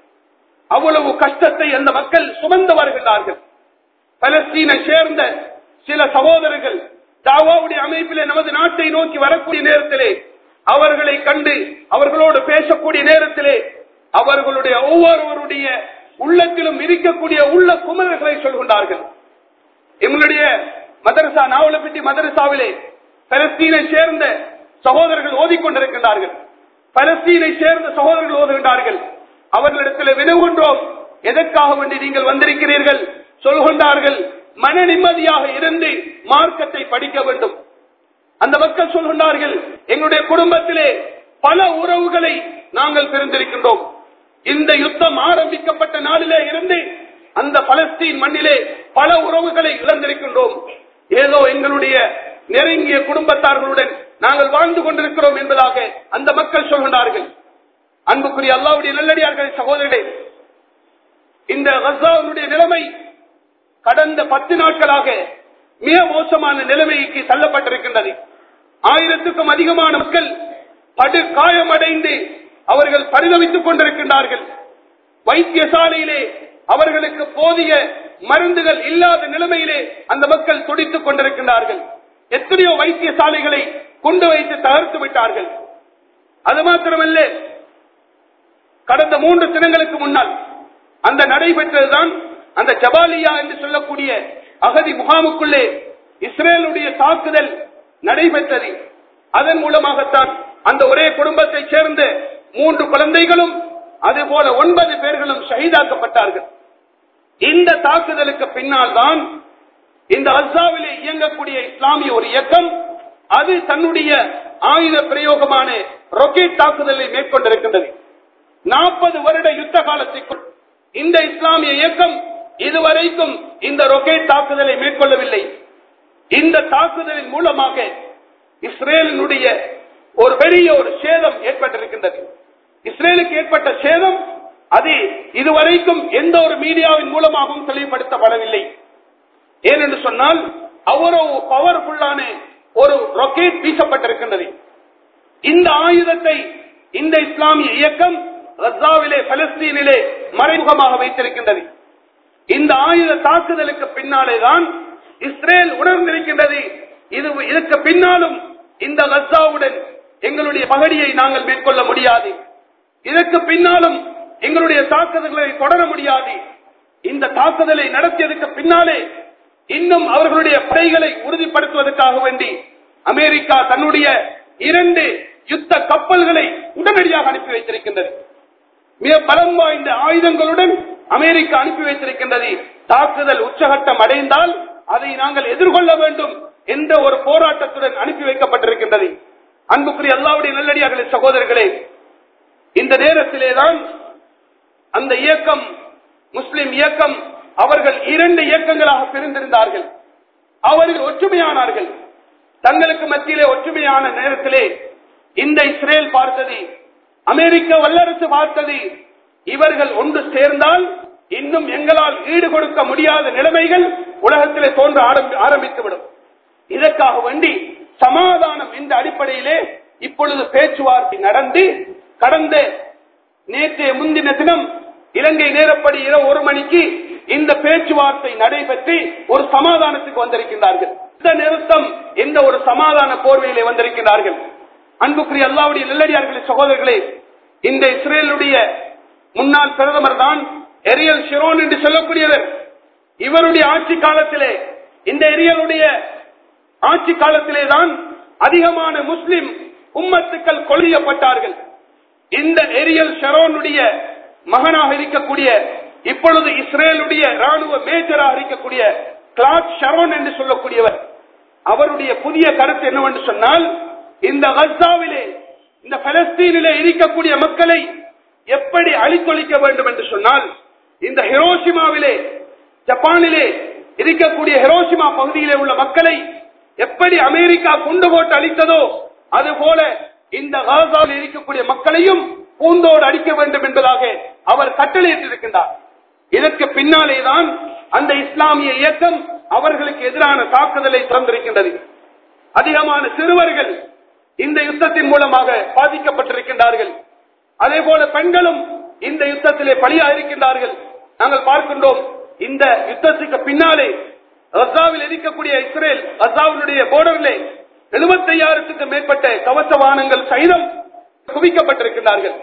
அவ்வளவு கஷ்டத்தை அந்த மக்கள் சுமந்து வருகிறார்கள் பலஸ்தீனை சேர்ந்த சில சகோதரர்கள் தாவாவுடைய அமைப்பிலே நமது நாட்டை நோக்கி வரக்கூடிய நேரத்திலே அவர்களை கண்டு அவர்களோடு பேசக்கூடிய நேரத்திலே அவர்களுடைய ஒவ்வொருவருடைய உள்ளத்திலும் இருக்கக்கூடிய உள்ள குமரர்களை சொல்கின்றார்கள் எங்களுடைய மதரசா நாவலப்பட்டி மதரசாவிலே பலஸ்தீனை சேர்ந்த சகோதரர்கள் ஓதிக்கொண்டிருக்கின்றார்கள் பலஸ்தீனை சேர்ந்த சகோதரர்கள் ஓதுகின்றார்கள் அவர்களிடத்தில் வினவுகின்றோம் எதற்காக வேண்டி நீங்கள் வந்திருக்கிறீர்கள் சொல்கின்றார்கள் மன நிம்மதியாக இருந்து மார்க்கத்தை படிக்க வேண்டும் அந்த மக்கள் சொல்கின்றார்கள் எங்களுடைய குடும்பத்திலே பல உறவுகளை நாங்கள் பிரிந்திருக்கின்றோம் இந்த யுத்தம் ஆரம்பிக்கப்பட்ட நாளிலே இருந்து அந்த பலஸ்தீன் மண்ணிலே பல உறவுகளை இழந்திருக்கின்றோம் ஏதோ எங்களுடைய நெருங்கிய குடும்பத்தார்களுடன் நாங்கள் வாழ்ந்து கொண்டிருக்கிறோம் என்பதாக அந்த மக்கள் சொல்கின்றார்கள் அன்புக்குரிய அல்லாவுடைய நல்லடியார்கள் சகோதரர்களே இந்த கசாவுடைய நிலைமை கடந்த பத்து நாட்களாக மிக மோசமான நிலைமைக்கு தள்ளப்பட்டிருக்கின்றது ஆயிரத்துக்கும் அதிகமான மக்கள் படு காயமடைந்து அவர்கள் பரிதவித்துக் கொண்டிருக்கின்றார்கள் வைத்தியசாலையிலே அவர்களுக்கு போதிய மருந்துகள் இல்லாத நிலைமையிலே அந்த மக்கள் துடித்துக் கொண்டிருக்கின்றார்கள் எத்தனையோ வைத்தியசாலைகளை கொண்டு வைத்து தகர்த்து விட்டார்கள் அது மாத்திரமல்ல கடந்த மூன்று தினங்களுக்கு முன்னால் அந்த நடைபெற்றதுதான் அந்த ஜபாலியா என்று சொல்லக்கூடிய அகதி முகாமுக்குள்ளே இஸ்ரேலுடைய தாக்குதல் நடைபெற்றது அதன் மூலமாகத்தான் அந்த ஒரே குடும்பத்தைச் சேர்ந்த மூன்று குழந்தைகளும் அதுபோல ஒன்பது பேர்களும் ஷஹீதாக்கப்பட்டார்கள் இந்த தாக்குதலுக்கு பின்னால் தான் இந்த அஸ்ஸாவிலே இயங்கக்கூடிய இஸ்லாமிய ஒரு இயக்கம் அது தன்னுடைய ஆயுத பிரயோகமான ரொக்கெட் தாக்குதலை மேற்கொண்டிருக்கின்றது நாற்பது வருட யுத்த காலத்திற்குள் இந்த இஸ்லாமிய இயக்கம் இதுவரைக்கும் இந்த ரொக்கெட் தாக்குதலை மேற்கொள்ளவில்லை இந்த தாக்குதலின் மூலமாக இஸ்ரேலினுடைய ஒரு பெரிய ஒரு சேதம் ஏற்பட்டிருக்கின்றது இஸ்ரேலுக்கு ஏற்பட்ட சேதம் அது இதுவரைக்கும் எந்த ஒரு மீடியாவின் மூலமாகவும் தெளிவுபடுத்தப்படவில்லை ஏனென்று சொன்னால் அவ்வளவு பவர்ஃபுல்லான ஒரு ராக்கெட் வீசப்பட்டிருக்கின்றது இந்த ஆயுதத்தை இந்த இஸ்லாமிய இயக்கம் ரஸ்ஸாவிலே பலஸ்தீனிலே மறைமுகமாக வைத்திருக்கின்றது இந்த ஆயுத தாக்குதலுக்கு பின்னாலே தான் இஸ்ரேல் உணர்ந்திருக்கின்றது இது இதற்கு பின்னாலும் இந்த கஸ்ஸாவுடன் எங்களுடைய பகடியை நாங்கள் மேற்கொள்ள முடியாது இதற்கு பின்னாலும் எங்களுடைய தாக்குதல்களை தொடர முடியாது இந்த தாக்குதலை நடத்தியதற்கு பின்னாலே இன்னும் அவர்களுடைய படைகளை உறுதிப்படுத்துவதற்காக வேண்டி அமெரிக்கா தன்னுடைய இரண்டு யுத்த கப்பல்களை உடனடியாக அனுப்பி வைத்திருக்கின்றது மிக பலம் வாய்ந்த ஆயுதங்களுடன் அமெரிக்கா அனுப்பி வைத்திருக்கின்றது தாக்குதல் உச்சகட்டம் அடைந்தால் அதை நாங்கள் எதிர்கொள்ள வேண்டும் என்ற ஒரு போராட்டத்துடன் அனுப்பி வைக்கப்பட்டிருக்கின்றது அன்புக்குரிய அல்லாவுடைய நல்லடியார்களே சகோதரர்களே இந்த நேரத்திலேதான் அந்த இயக்கம் முஸ்லிம் இயக்கம் அவர்கள் இரண்டு இயக்கங்களாக பிரிந்திருந்தார்கள் அவர்கள் ஒற்றுமையானார்கள் தங்களுக்கு மத்தியிலே ஒற்றுமையான நேரத்திலே இந்த இஸ்ரேல் பார்த்தது அமெரிக்க வல்லரசு பார்த்தது இவர்கள் ஒன்று சேர்ந்தால் இன்னும் எங்களால் ஈடு கொடுக்க முடியாத நிலைமைகள் உலகத்திலே தோன்ற ஆரம்பி- ஆரம்பித்துவிடும் இதற்காக வேண்டி சமாதானம் என்ற அடிப்படையிலே இப்பொழுது பேச்சுவார்த்தை நடந்து கடந்த நேற்றைய முந்தின தினம் இலங்கை நேரப்படி இரவு ஒரு மணிக்கு இந்த பேச்சுவார்த்தை நடைபெற்று ஒரு சமாதானத்துக்கு வந்திருக்கின்றார்கள் இந்த நிறுத்தம் எந்த ஒரு சமாதான போர்வையிலே வந்திருக்கிறார்கள் அன்புக்குரிய அல்லாவுடைய நெல்லடியார்களே சகோதரர்களே இந்த இஸ்ரேலுடைய முன்னாள் பிரதமர் தான் எரியல் ஷிரோன் என்று சொல்லக்கூடியவர் இவருடைய ஆட்சி காலத்திலே இந்த எரியலுடைய ஆட்சி காலத்திலே தான் அதிகமான முஸ்லிம் உம்மத்துக்கள் கொல்லியப்பட்டார்கள் இந்த எரியல் ஷரோனுடைய மகனாக இருக்கக்கூடிய இப்பொழுது இஸ்ரேலுடைய ராணுவ மேஜராக இருக்கக்கூடிய கிளாட் ஷரோன் என்று சொல்லக்கூடியவர் அவருடைய புதிய கருத்து என்னவென்று சொன்னால் இந்த கஸ்ஸாவிலே இந்த பலஸ்தீனிலே இருக்கக்கூடிய மக்களை எப்படி அழித்தொழிக்க வேண்டும் என்று சொன்னால் இந்த ஹிரோஷிமாவிலே ஜப்பானிலே இருக்கக்கூடிய ஹிரோஷிமா பகுதியிலே உள்ள மக்களை எப்படி அமெரிக்கா குண்டு போட்டு அழித்ததோ அதுபோல இந்த காசாவில் இருக்கக்கூடிய மக்களையும் பூந்தோடு அடிக்க வேண்டும் என்பதாக அவர் கட்டளையிட்டிருக்கின்றார் இதற்கு பின்னாலேதான் அந்த இஸ்லாமிய இயக்கம் அவர்களுக்கு எதிரான தாக்குதலை திறந்திருக்கின்றது அதிகமான சிறுவர்கள் இந்த யுத்தத்தின் மூலமாக பாதிக்கப்பட்டிருக்கின்றார்கள் அதே போல பெண்களும் இந்த யுத்தத்திலே பலியா இருக்கின்றார்கள் நாங்கள் பார்க்கின்றோம் இந்த யுத்தத்துக்கு பின்னாலே ரஸ்ஸாவில் இருக்கக்கூடிய இஸ்ரேல் ரஸ்ஸாவினுடைய போர்டரிலே எழுபத்தையாயிரத்துக்கு மேற்பட்ட கவச வாகனங்கள் சைதம் குவிக்கப்பட்டிருக்கிறார்கள்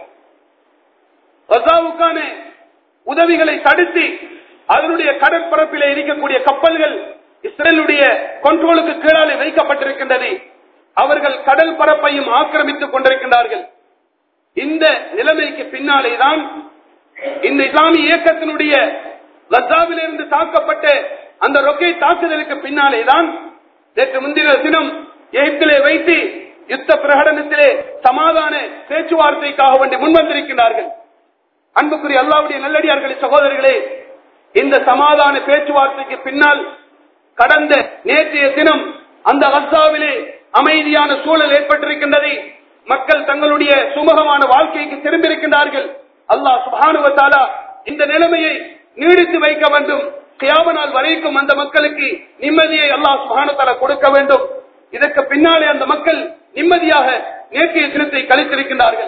ரஸ்ஸாவுக்கான உதவிகளை தடுத்து அதனுடைய கடற்பரப்பிலே இருக்கக்கூடிய கப்பல்கள் இஸ்ரேலுடைய கண்ட்ரோலுக்கு கீழாலே வைக்கப்பட்டிருக்கின்றது அவர்கள் கடல் பரப்பையும் ஆக்கிரமித்துக் கொண்டிருக்கின்றார்கள் இந்த நிலைமைக்கு பின்னாலேதான் இந்த இஸ்லாமிய இயக்கத்தினுடைய லத்தாவிலிருந்து தாக்கப்பட்ட அந்த ரொக்கை தாக்குதலுக்கு பின்னாலேதான் நேற்று முந்தின தினம் எகிப்திலே வைத்து யுத்த பிரகடனத்திலே சமாதான பேச்சுவார்த்தைக்காக வேண்டி முன்வந்திருக்கிறார்கள் அன்புக்குரிய அல்லாவுடைய நல்லடியார்களே சகோதரர்களே இந்த சமாதான பேச்சுவார்த்தைக்கு பின்னால் கடந்த நேற்றைய தினம் அந்த கஸ்ஸாவிலே அமைதியான சூழல் ஏற்பட்டிருக்கின்றது மக்கள் தங்களுடைய சுமூகமான வாழ்க்கைக்கு திரும்பியிருக்கின்றார்கள் அல்லாஹ் சுபானுவ தாலா இந்த நிலைமையை நீடித்து வைக்க வேண்டும் கியாம நாள் வரைக்கும் அந்த மக்களுக்கு நிம்மதியை அல்லாஹ் சுபானு தாலா கொடுக்க வேண்டும் இதற்கு பின்னாலே அந்த மக்கள் நிம்மதியாக நேற்றைய தினத்தை கழித்திருக்கின்றார்கள்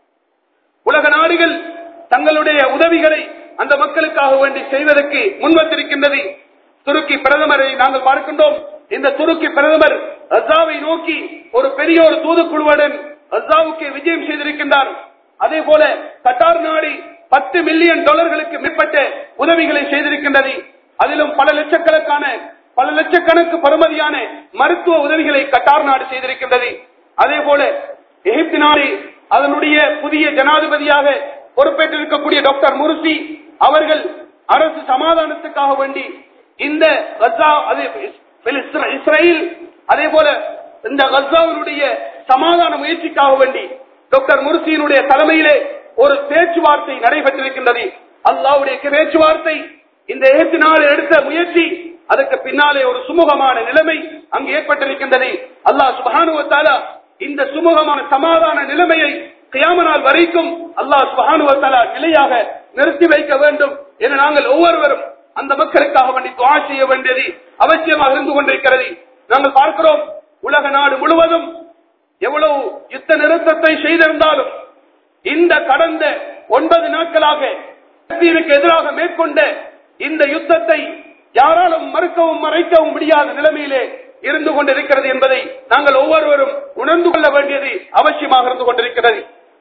உலக நாடுகள் தங்களுடைய உதவிகளை அந்த மக்களுக்காக வேண்டி செய்வதற்கு முன்வந்திருக்கின்றது துருக்கி பிரதமரை நாங்கள் பார்க்கின்றோம் இந்த துருக்கி பிரதமர் ரஜாவை நோக்கி ஒரு பெரிய ஒரு தூதுக்குழுவுடன் ரஜாவுக்கு விஜயம் செய்திருக்கின்றார் அதே போல கட்டார் நாடு பத்து மில்லியன் டாலர்களுக்கு மேற்பட்ட உதவிகளை செய்திருக்கின்றது அதிலும் பல லட்சக்கணக்கான பல லட்சக்கணக்கு பருமதியான மருத்துவ உதவிகளை கட்டார் நாடு செய்திருக்கின்றது அதே போல எகிப்து நாடு அதனுடைய புதிய ஜனாதிபதியாக பொறுப்பேற்றிருக்கக்கூடிய டாக்டர் முர்சி அவர்கள் அரசு சமாதானத்துக்காக வேண்டி இந்த கஸ்ஸா அது இஸ்ர- இஸ்ரேல் அதே போல இந்த கஸ்ஸாவினுடைய சமாதான முயற்சிக்காக வேண்டி டாக்டர் முர்சியினுடைய தலைமையிலே ஒரு பேச்சுவார்த்தை நடைபெற்றிருக்கின்றது அல்லாவுடைய பேச்சுவார்த்தை இந்த எகிப்து நாடு எடுத்த முயற்சி அதற்கு பின்னாலே ஒரு சுமூகமான நிலைமை அங்கு ஏற்பட்டிருக்கின்றது அல்லாஹ் சுபஹானுவத்தால இந்த சுமூகமான சமாதான நிலைமையை கியாமனால் வரைக்கும் அல்லாஹ் சுபஹானுவத்தால நிலையாக நிறுத்தி வைக்க வேண்டும் என நாங்கள் ஒவ்வொருவரும் அந்த மக்களுக்காக வேண்டி துவா செய்ய வேண்டியது அவசியமாக இருந்து கொண்டிருக்கிறது நாங்கள் பார்க்கிறோம் உலக நாடு முழுவதும் எவ்வளவு யுத்த நிறுத்தத்தை செய்திருந்தாலும் இந்த கடந்த ஒன்பது நாட்களாக இதற்கு எதிராக மேற்கொண்ட இந்த யுத்தத்தை யாராலும் மறுக்கவும் மறைக்கவும் முடியாத நிலைமையிலே இருந்து கொண்டிருக்கிறது என்பதை நாங்கள் ஒவ்வொருவரும் உணர்ந்து கொள்ள வேண்டியது அவசியமாக இருந்து கொண்டிருக்கிறது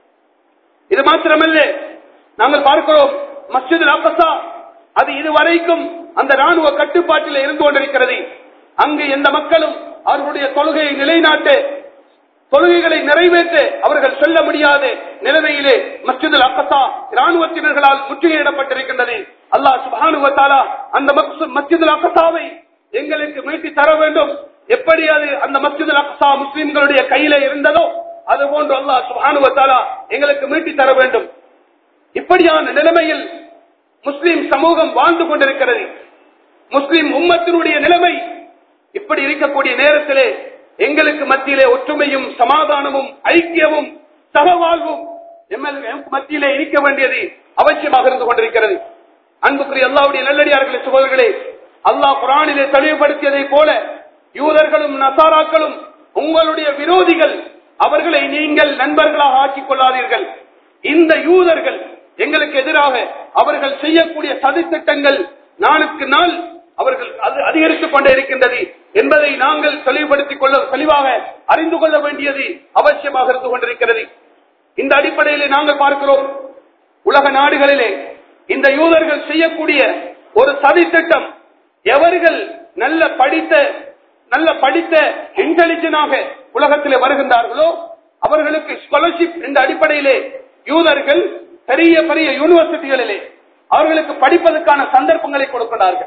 இது மாத்திரமல்ல நாங்கள் பார்க்கிறோம் மஸ்ஜித் அக்கசா அது இதுவரைக்கும் அந்த ராணுவ கட்டுப்பாட்டில் இருந்து கொண்டிருக்கிறது அங்கு எந்த மக்களும் அவர்களுடைய தொழுகையை நிலைநாட்ட தொழுகைகளை நிறைவேற்ற அவர்கள் சொல்ல முடியாத நிலைமையிலே மஸ்ஜித் அக்கசா ராணுவத்தினர்களால் முற்றுகையிடப்பட்டிருக்கின்றது அல்லாஹ் சுபானுவத்தாலா அந்த மஸ்ஜித் அக்கசாவை எங்களுக்கு மீட்டி தர வேண்டும் எப்படி அது அந்த மஸ்ஜித் அக்சா முஸ்லிம்களுடைய கையில இருந்ததோ அது போன்று அல்லாஹ் சுபானுவத்தாலா எங்களுக்கு மீட்டி தர வேண்டும் இப்படியான நிலைமையில் முஸ்லிம் சமூகம் வாழ்ந்து கொண்டிருக்கிறது முஸ்லிம் உம்மத்தினுடைய நிலைமை இப்படி இருக்கக்கூடிய நேரத்திலே எங்களுக்கு மத்தியிலே ஒற்றுமையும் சமாதானமும் ஐக்கியமும் சகவாழ்வும் எங்களுக்கு மத்தியிலே இருக்க வேண்டியது அவசியமாக இருந்து கொண்டிருக்கிறது அன்புக்குரிய அல்லாவுடைய நல்லடியார்களே சகோதரர்களே அல்லாஹ் குரானிலே தெளிவுபடுத்தியதை போல யூதர்களும் நசாராக்களும் உங்களுடைய விரோதிகள் அவர்களை நீங்கள் நண்பர்களாக ஆக்கிக் கொள்ளாதீர்கள் இந்த யூதர்கள் எங்களுக்கு எதிராக அவர்கள் செய்யக்கூடிய சதித்திட்டங்கள் நாளுக்கு நாள் அவர்கள் அது அதிகரித்துக் கொண்டே இருக்கின்றது என்பதை நாங்கள் தெளிவுபடுத்திக் கொள்ள தெளிவாக அறிந்து கொள்ள வேண்டியது அவசியமாக இருந்து கொண்டிருக்கிறது இந்த அடிப்படையிலே நாங்கள் பார்க்கிறோம் உலக நாடுகளிலே இந்த யூதர்கள் செய்யக்கூடிய ஒரு சதித்திட்டம் எவர்கள் நல்ல படித்த நல்ல படித்த இன்டெலிஜென்டாக உலகத்திலே வருகின்றார்களோ அவர்களுக்கு ஸ்காலர்ஷிப் என்ற அடிப்படையிலே யூதர்கள் பெரிய பெரிய யூனிவர்சிட்டிகளிலே அவர்களுக்கு படிப்பதற்கான சந்தர்ப்பங்களை கொடுக்கிறார்கள்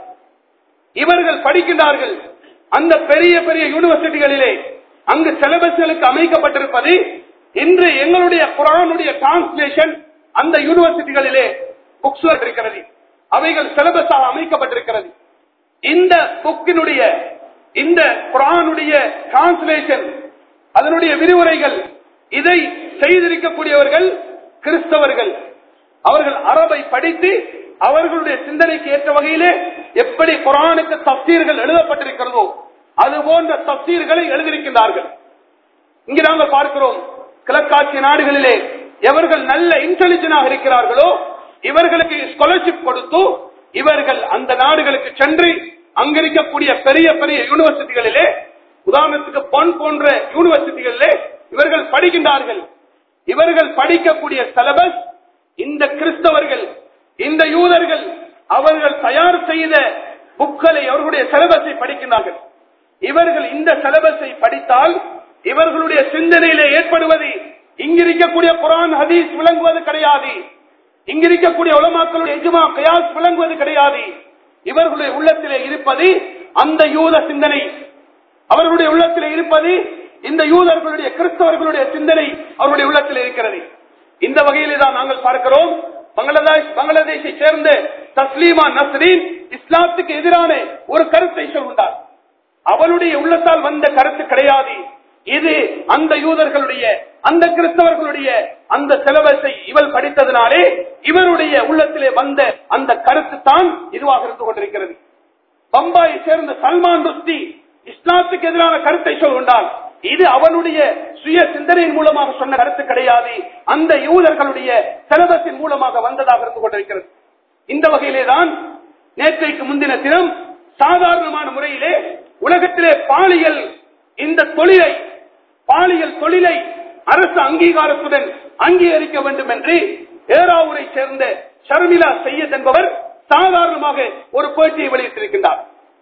இவர்கள் படிக்கின்றார்கள் அந்த பெரிய பெரிய யூனிவர்சிட்டிகளிலே அங்கு சிலபஸ்களுக்கு அமைக்கப்பட்டிருப்பது இன்று எங்களுடைய குரானுடைய டிரான்ஸ்லேஷன் அந்த யூனிவர்சிட்டிகளிலே புக்ஸ் இருக்கிறது அவைகள் சிலபஸாக அமைக்கப்பட்டிருக்கிறது இந்த புக்கினுடைய இந்த குரானுடைய டிரான்ஸ்லேஷன் அதனுடைய விரிவுரைகள் இதை செய்திருக்கக்கூடியவர்கள் கிறிஸ்தவர்கள் அவர்கள் அரபை படித்து அவர்களுடைய சிந்தனைக்கு ஏற்ற வகையிலே எப்படி குரானுக்கு தப்சீர்கள் எழுதப்பட்டிருக்கிறதோ அது போன்ற தப்சீர்களை எழுதியிருக்கின்றார்கள் இங்கு நாங்கள் பார்க்கிறோம் கிழக்காட்சி நாடுகளிலே எவர்கள் நல்ல இன்டெலிஜென்டாக இருக்கிறார்களோ இவர்களுக்கு ஸ்காலர்ஷிப் கொடுத்து இவர்கள் அந்த நாடுகளுக்கு சென்று அங்கிருக்கக்கூடிய பெரிய பெரிய யூனிவர்சிட்டிகளிலே உதாரணத்துக்கு பொன் போன்ற யூனிவர்சிட்டிகளிலே இவர்கள் படிக்கின்றார்கள் இவர்கள் படிக்கக்கூடிய சிலபஸ் இந்த கிறிஸ்தவர்கள் இந்த யூதர்கள் அவர்கள் தயார் செய்த புக்களை அவர்களுடைய சிலபஸை படிக்கின்றார்கள் இவர்கள் இந்த சிலபஸை படித்தால் இவர்களுடைய சிந்தனையிலே ஏற்படுவது இங்கிருக்கக்கூடிய குரான் ஹதீஸ் விளங்குவது கிடையாது இங்கிருக்கக்கூடிய உலமாக்களுடைய எஜுமா கயாஸ் விளங்குவது கிடையாது இவர்களுடைய உள்ளத்திலே இருப்பது அந்த யூத சிந்தனை அவர்களுடைய உள்ளத்திலே இருப்பது இந்த யூதர்களுடைய கிறிஸ்தவர்களுடைய சிந்தனை அவருடைய உள்ளத்தில் இருக்கிறது இந்த வகையிலே தான் நாங்கள் பார்க்கிறோம் பங்களாதேஷ் பங்களாதேஷை சேர்ந்த தஸ்லீமா நஸ்ரீன் இஸ்லாத்துக்கு எதிரான ஒரு கருத்தை சொல்கின்றார் அவளுடைய உள்ளத்தால் வந்த கருத்து கிடையாது இது அந்த யூதர்களுடைய அந்த கிறிஸ்தவர்களுடைய அந்த சிலபஸை இவள் படித்ததினாலே இவருடைய உள்ளத்திலே வந்த அந்த கருத்து தான் இதுவாக இருந்து கொண்டிருக்கிறது பம்பாயை சேர்ந்த சல்மான் ருஸ்தி இஸ்லாத்துக்கு எதிரான கருத்தை சொல்கின்றான் இது அவனுடைய சுய சிந்தனையின் மூலமாக சொன்ன கருத்து கிடையாது அந்த யூதர்களுடைய சிலபஸின் மூலமாக வந்ததாக இருந்து கொண்டிருக்கிறது இந்த வகையிலே தான் நேற்றைக்கு முந்தின தினம் சாதாரணமான முறையிலே உலகத்திலே பாலியல் இந்த தொழிலை பாலியல் தொழிலை அரசு அங்கீகாரத்துடன் அங்கீகரிக்க வேண்டும் என்று ஏராவூரை சேர்ந்த ஷர்மிளா செய்யத் என்பவர் சாதாரணமாக ஒரு பேட்டியை வெளியிட்டிருக்கின்றார்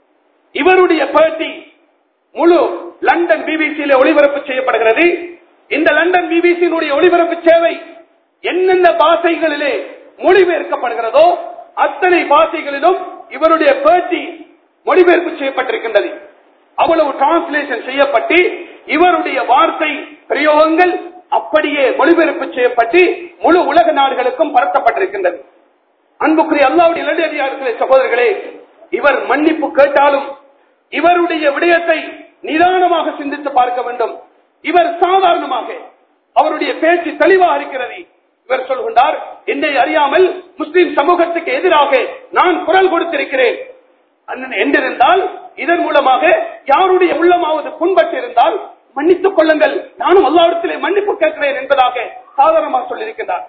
இவருடைய பேட்டி முழு லண்டன் பிபிசியில ஒளிபரப்பு செய்யப்படுகிறது இந்த லண்டன் பிபிசியினுடைய ஒளிபரப்பு சேவை எந்தெந்த பாஷைகளிலே மொழிபெயர்க்கப்படுகிறதோ அத்தனை பாஷைகளிலும் இவருடைய பேட்டி மொழிபெயர்ப்பு செய்யப்பட்டிருக்கின்றது அவ்வளவு டிரான்ஸ்லேஷன் செய்யப்பட்டு இவருடைய வார்த்தை பிரயோகங்கள் அப்படியே மொழிபெயர்ப்பு செய்யப்பட்டு முழு உலக நாடுகளுக்கும் பரத்தப்பட்டிருக்கின்றது அன்புக்குரிய அல்லாவுடைய நல்லடியார்களே சகோதரர்களே இவர் மன்னிப்பு கேட்டாலும் இவருடைய விடயத்தை நிதானமாக சிந்தித்து பார்க்க வேண்டும் இவர் சாதாரணமாக அவருடைய பேச்சு தெளிவாக இருக்கிறது இவர் சொல்கின்றார் என்னை அறியாமல் முஸ்லிம் சமூகத்துக்கு எதிராக நான் குரல் கொடுத்திருக்கிறேன் அண்ணன் என்றிருந்தால் இதன் மூலமாக யாருடைய உள்ளமாவது புண்பட்டு இருந்தால் மன்னித்துக் கொள்ளுங்கள் நானும் அல்லாவிடத்திலே மன்னிப்பு கேட்கிறேன் என்பதாக சாதாரணமாக சொல்லியிருக்கிறார்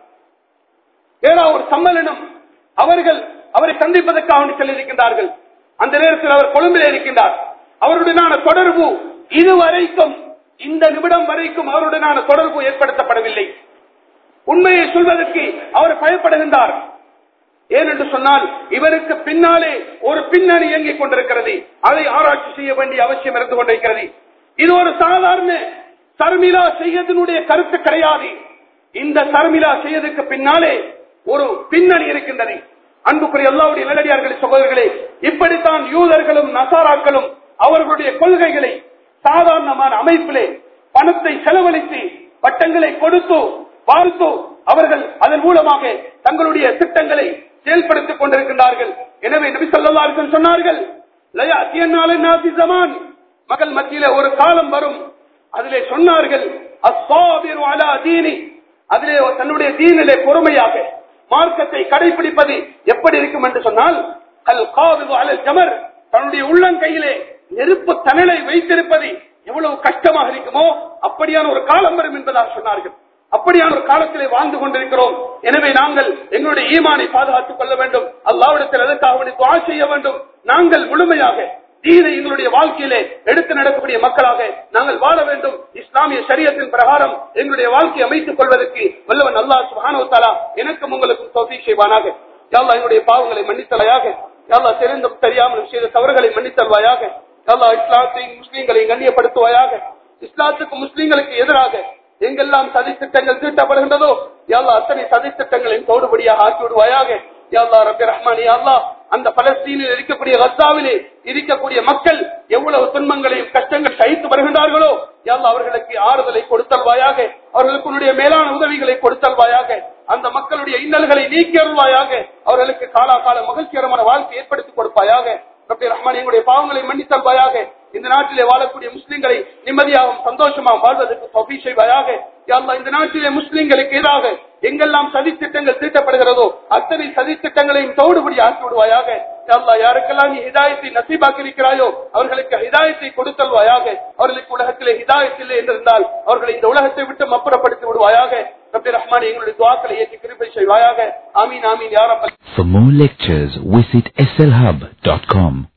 வேற ஒரு சம்மேளனம் அவர்கள் அவரை சந்திப்பதற்காக வேண்டி சொல்லியிருக்கின்றார்கள் அந்த நேரத்தில் அவர் கொழும்பில் இருக்கின்றார் அவருடனான தொடர்பு இதுவரைக்கும் இந்த நிமிடம் வரைக்கும் அவருடனான தொடர்பு ஏற்படுத்தப்படவில்லை உண்மையை சொல்வதற்கு அவர் பயப்படுகின்றார் ஏனென்று சொன்னால் இவருக்கு பின்னாலே ஒரு பின்னணி இயங்கிக் கொண்டிருக்கிறது அதை ஆராய்ச்சி செய்ய வேண்டிய அவசியம் இருந்து கொண்டிருக்கிறது இது ஒரு சாதாரண சர்மிலா செய்யதனுடைய கருத்து கிடையாது இந்த சர்மிலா செய்யதுக்கு பின்னாலே ஒரு பின்னணி இருக்கின்றது அன்புக்குரிய எல்லாவுடைய நல்லடியார்களே சகோதரர்களே இப்படித்தான் யூதர்களும் நசாராக்களும் அவர்களுடைய கொள்கைகளை சாதாரணமான அமைப்பிலே பணத்தை செலவழித்து பட்டங்களை கொடுத்து வாழ்த்து அவர்கள் அதன் மூலமாக தங்களுடைய திட்டங்களை செயல்படுத்திக் கொண்டிருக்கின்றார்கள் எனவே நபி ஸல்லல்லாஹு அலைஹி வஸல்லம் சொன்னார்கள் லயாத்தியன்னால நாசி ஜமான் மகள் மத்தியில ஒரு காலம் வரும் அதிலே சொன்னார்கள் அஸ்ஸாபிரு அலா தீனி அதிலே தன்னுடைய தீனிலே பொறுமையாக மார்க்கத்தை கடைபிடிப்பது எப்படி இருக்கும் என்று சொன்னால் அல் காவிது அலல் ஜமர் தன்னுடைய உள்ளங்கையிலே நெருப்பு தணலை வைத்திருப்பது எவ்வளவு கஷ்டமாக இருக்குமோ அப்படியான ஒரு காலம் வரும் என்பதாக சொன்னார்கள் அப்படியான ஒரு காலத்திலே வாழ்ந்து கொண்டிருக்கிறோம் எனவே நாங்கள் எங்களுடைய ஈமானை பாதுகாத்துக் கொள்ள வேண்டும் அல்லாவிடத்தில் அதற்காக வேண்டி துவா செய்ய வேண்டும் நாங்கள் முழுமையாக தீனை எங்களுடைய வாழ்க்கையிலே எடுத்து நடக்கக்கூடிய மக்களாக நாங்கள் வாழ வேண்டும் இஸ்லாமிய சரியத்தின் பிரகாரம் எங்களுடைய வாழ்க்கையை அமைத்துக் கொள்வதற்கு வல்லவன் அல்லாஹ் சுப்ஹானஹு தஆலா எனக்கும் உங்களுக்கும் தௌஃபீக் செய்வானாக யா அல்லாஹ் என்னுடைய பாவங்களை மன்னித்தலையாக யா அல்லாஹ் தெரிந்தும் தெரியாமல் செய்த தவறுகளை மன்னித்தல்வாயாக யா அல்லாஹ் இஸ்லாத்தையும் முஸ்லீம்களையும் கண்ணியப்படுத்துவாயாக இஸ்லாத்துக்கு முஸ்லீம்களுக்கு எதிராக எங்கெல்லாம் சதி திட்டங்கள் தீட்டப்படுகின்றதோ யாழ்லா அத்தனை சதி திட்டங்களையும் தோடுபடியாக ஆக்கி விடுவாயாக யாழ்லா ரபி ரஹ்மான் யாழ்லா அந்த பலஸ்தீனில் இருக்கக்கூடிய கசாவிலே இருக்கக்கூடிய மக்கள் எவ்வளவு துன்பங்களையும் கஷ்டங்கள் சகித்து வருகின்றார்களோ யாழ்லா அவர்களுக்கு ஆறுதலை கொடுத்தல்வாயாக அவர்களுக்கு உன்னுடைய மேலான உதவிகளை கொடுத்தல்வாயாக அந்த மக்களுடைய இன்னல்களை நீக்கி அருள்வாயாக அவர்களுக்கு காலாகால மகிழ்ச்சிகரமான வாழ்க்கை ஏற்படுத்தி கொடுப்பாயாக ரப்பி ரஹ்மான் எங்களுடைய பாவங்களை மன்னித்தல்வாயாக இந்த நாட்டிலே வாழக்கூடிய முஸ்லிம்களை நிம்மதியாகவும் சந்தோஷமாகவும் வாழ்வதற்கு தொகை செய்வாயாக யாழ்லா இந்த நாட்டிலே முஸ்லிம்களுக்கு எதிராக எங்கெல்லாம் சதித்திட்டங்கள் தீட்டப்படுகிறதோ அத்தனை சதித்திட்டங்களையும் தோடுபடி ஆக்கி விடுவாயாக யாழ்லா யாருக்கெல்லாம் நீ ஹிதாயத்தை நசீபாக்கி இருக்கிறாயோ அவர்களுக்கு ஹிதாயத்தை கொடுத்தல்வாயாக அவர்களுக்கு உலகத்திலே ஹிதாயத் இல்லை என்றிருந்தால் அவர்களை இந்த உலகத்தை விட்டு அப்புறப்படுத்தி விடுவாயாக ரப்பி ரஹ்மான் எங்களுடைய துவாக்களை ஏற்றி கிருப்பை செய்வாயாக ஆமீன் ஆமீன் யாரப்பல்
For more lectures, visit slhub.com.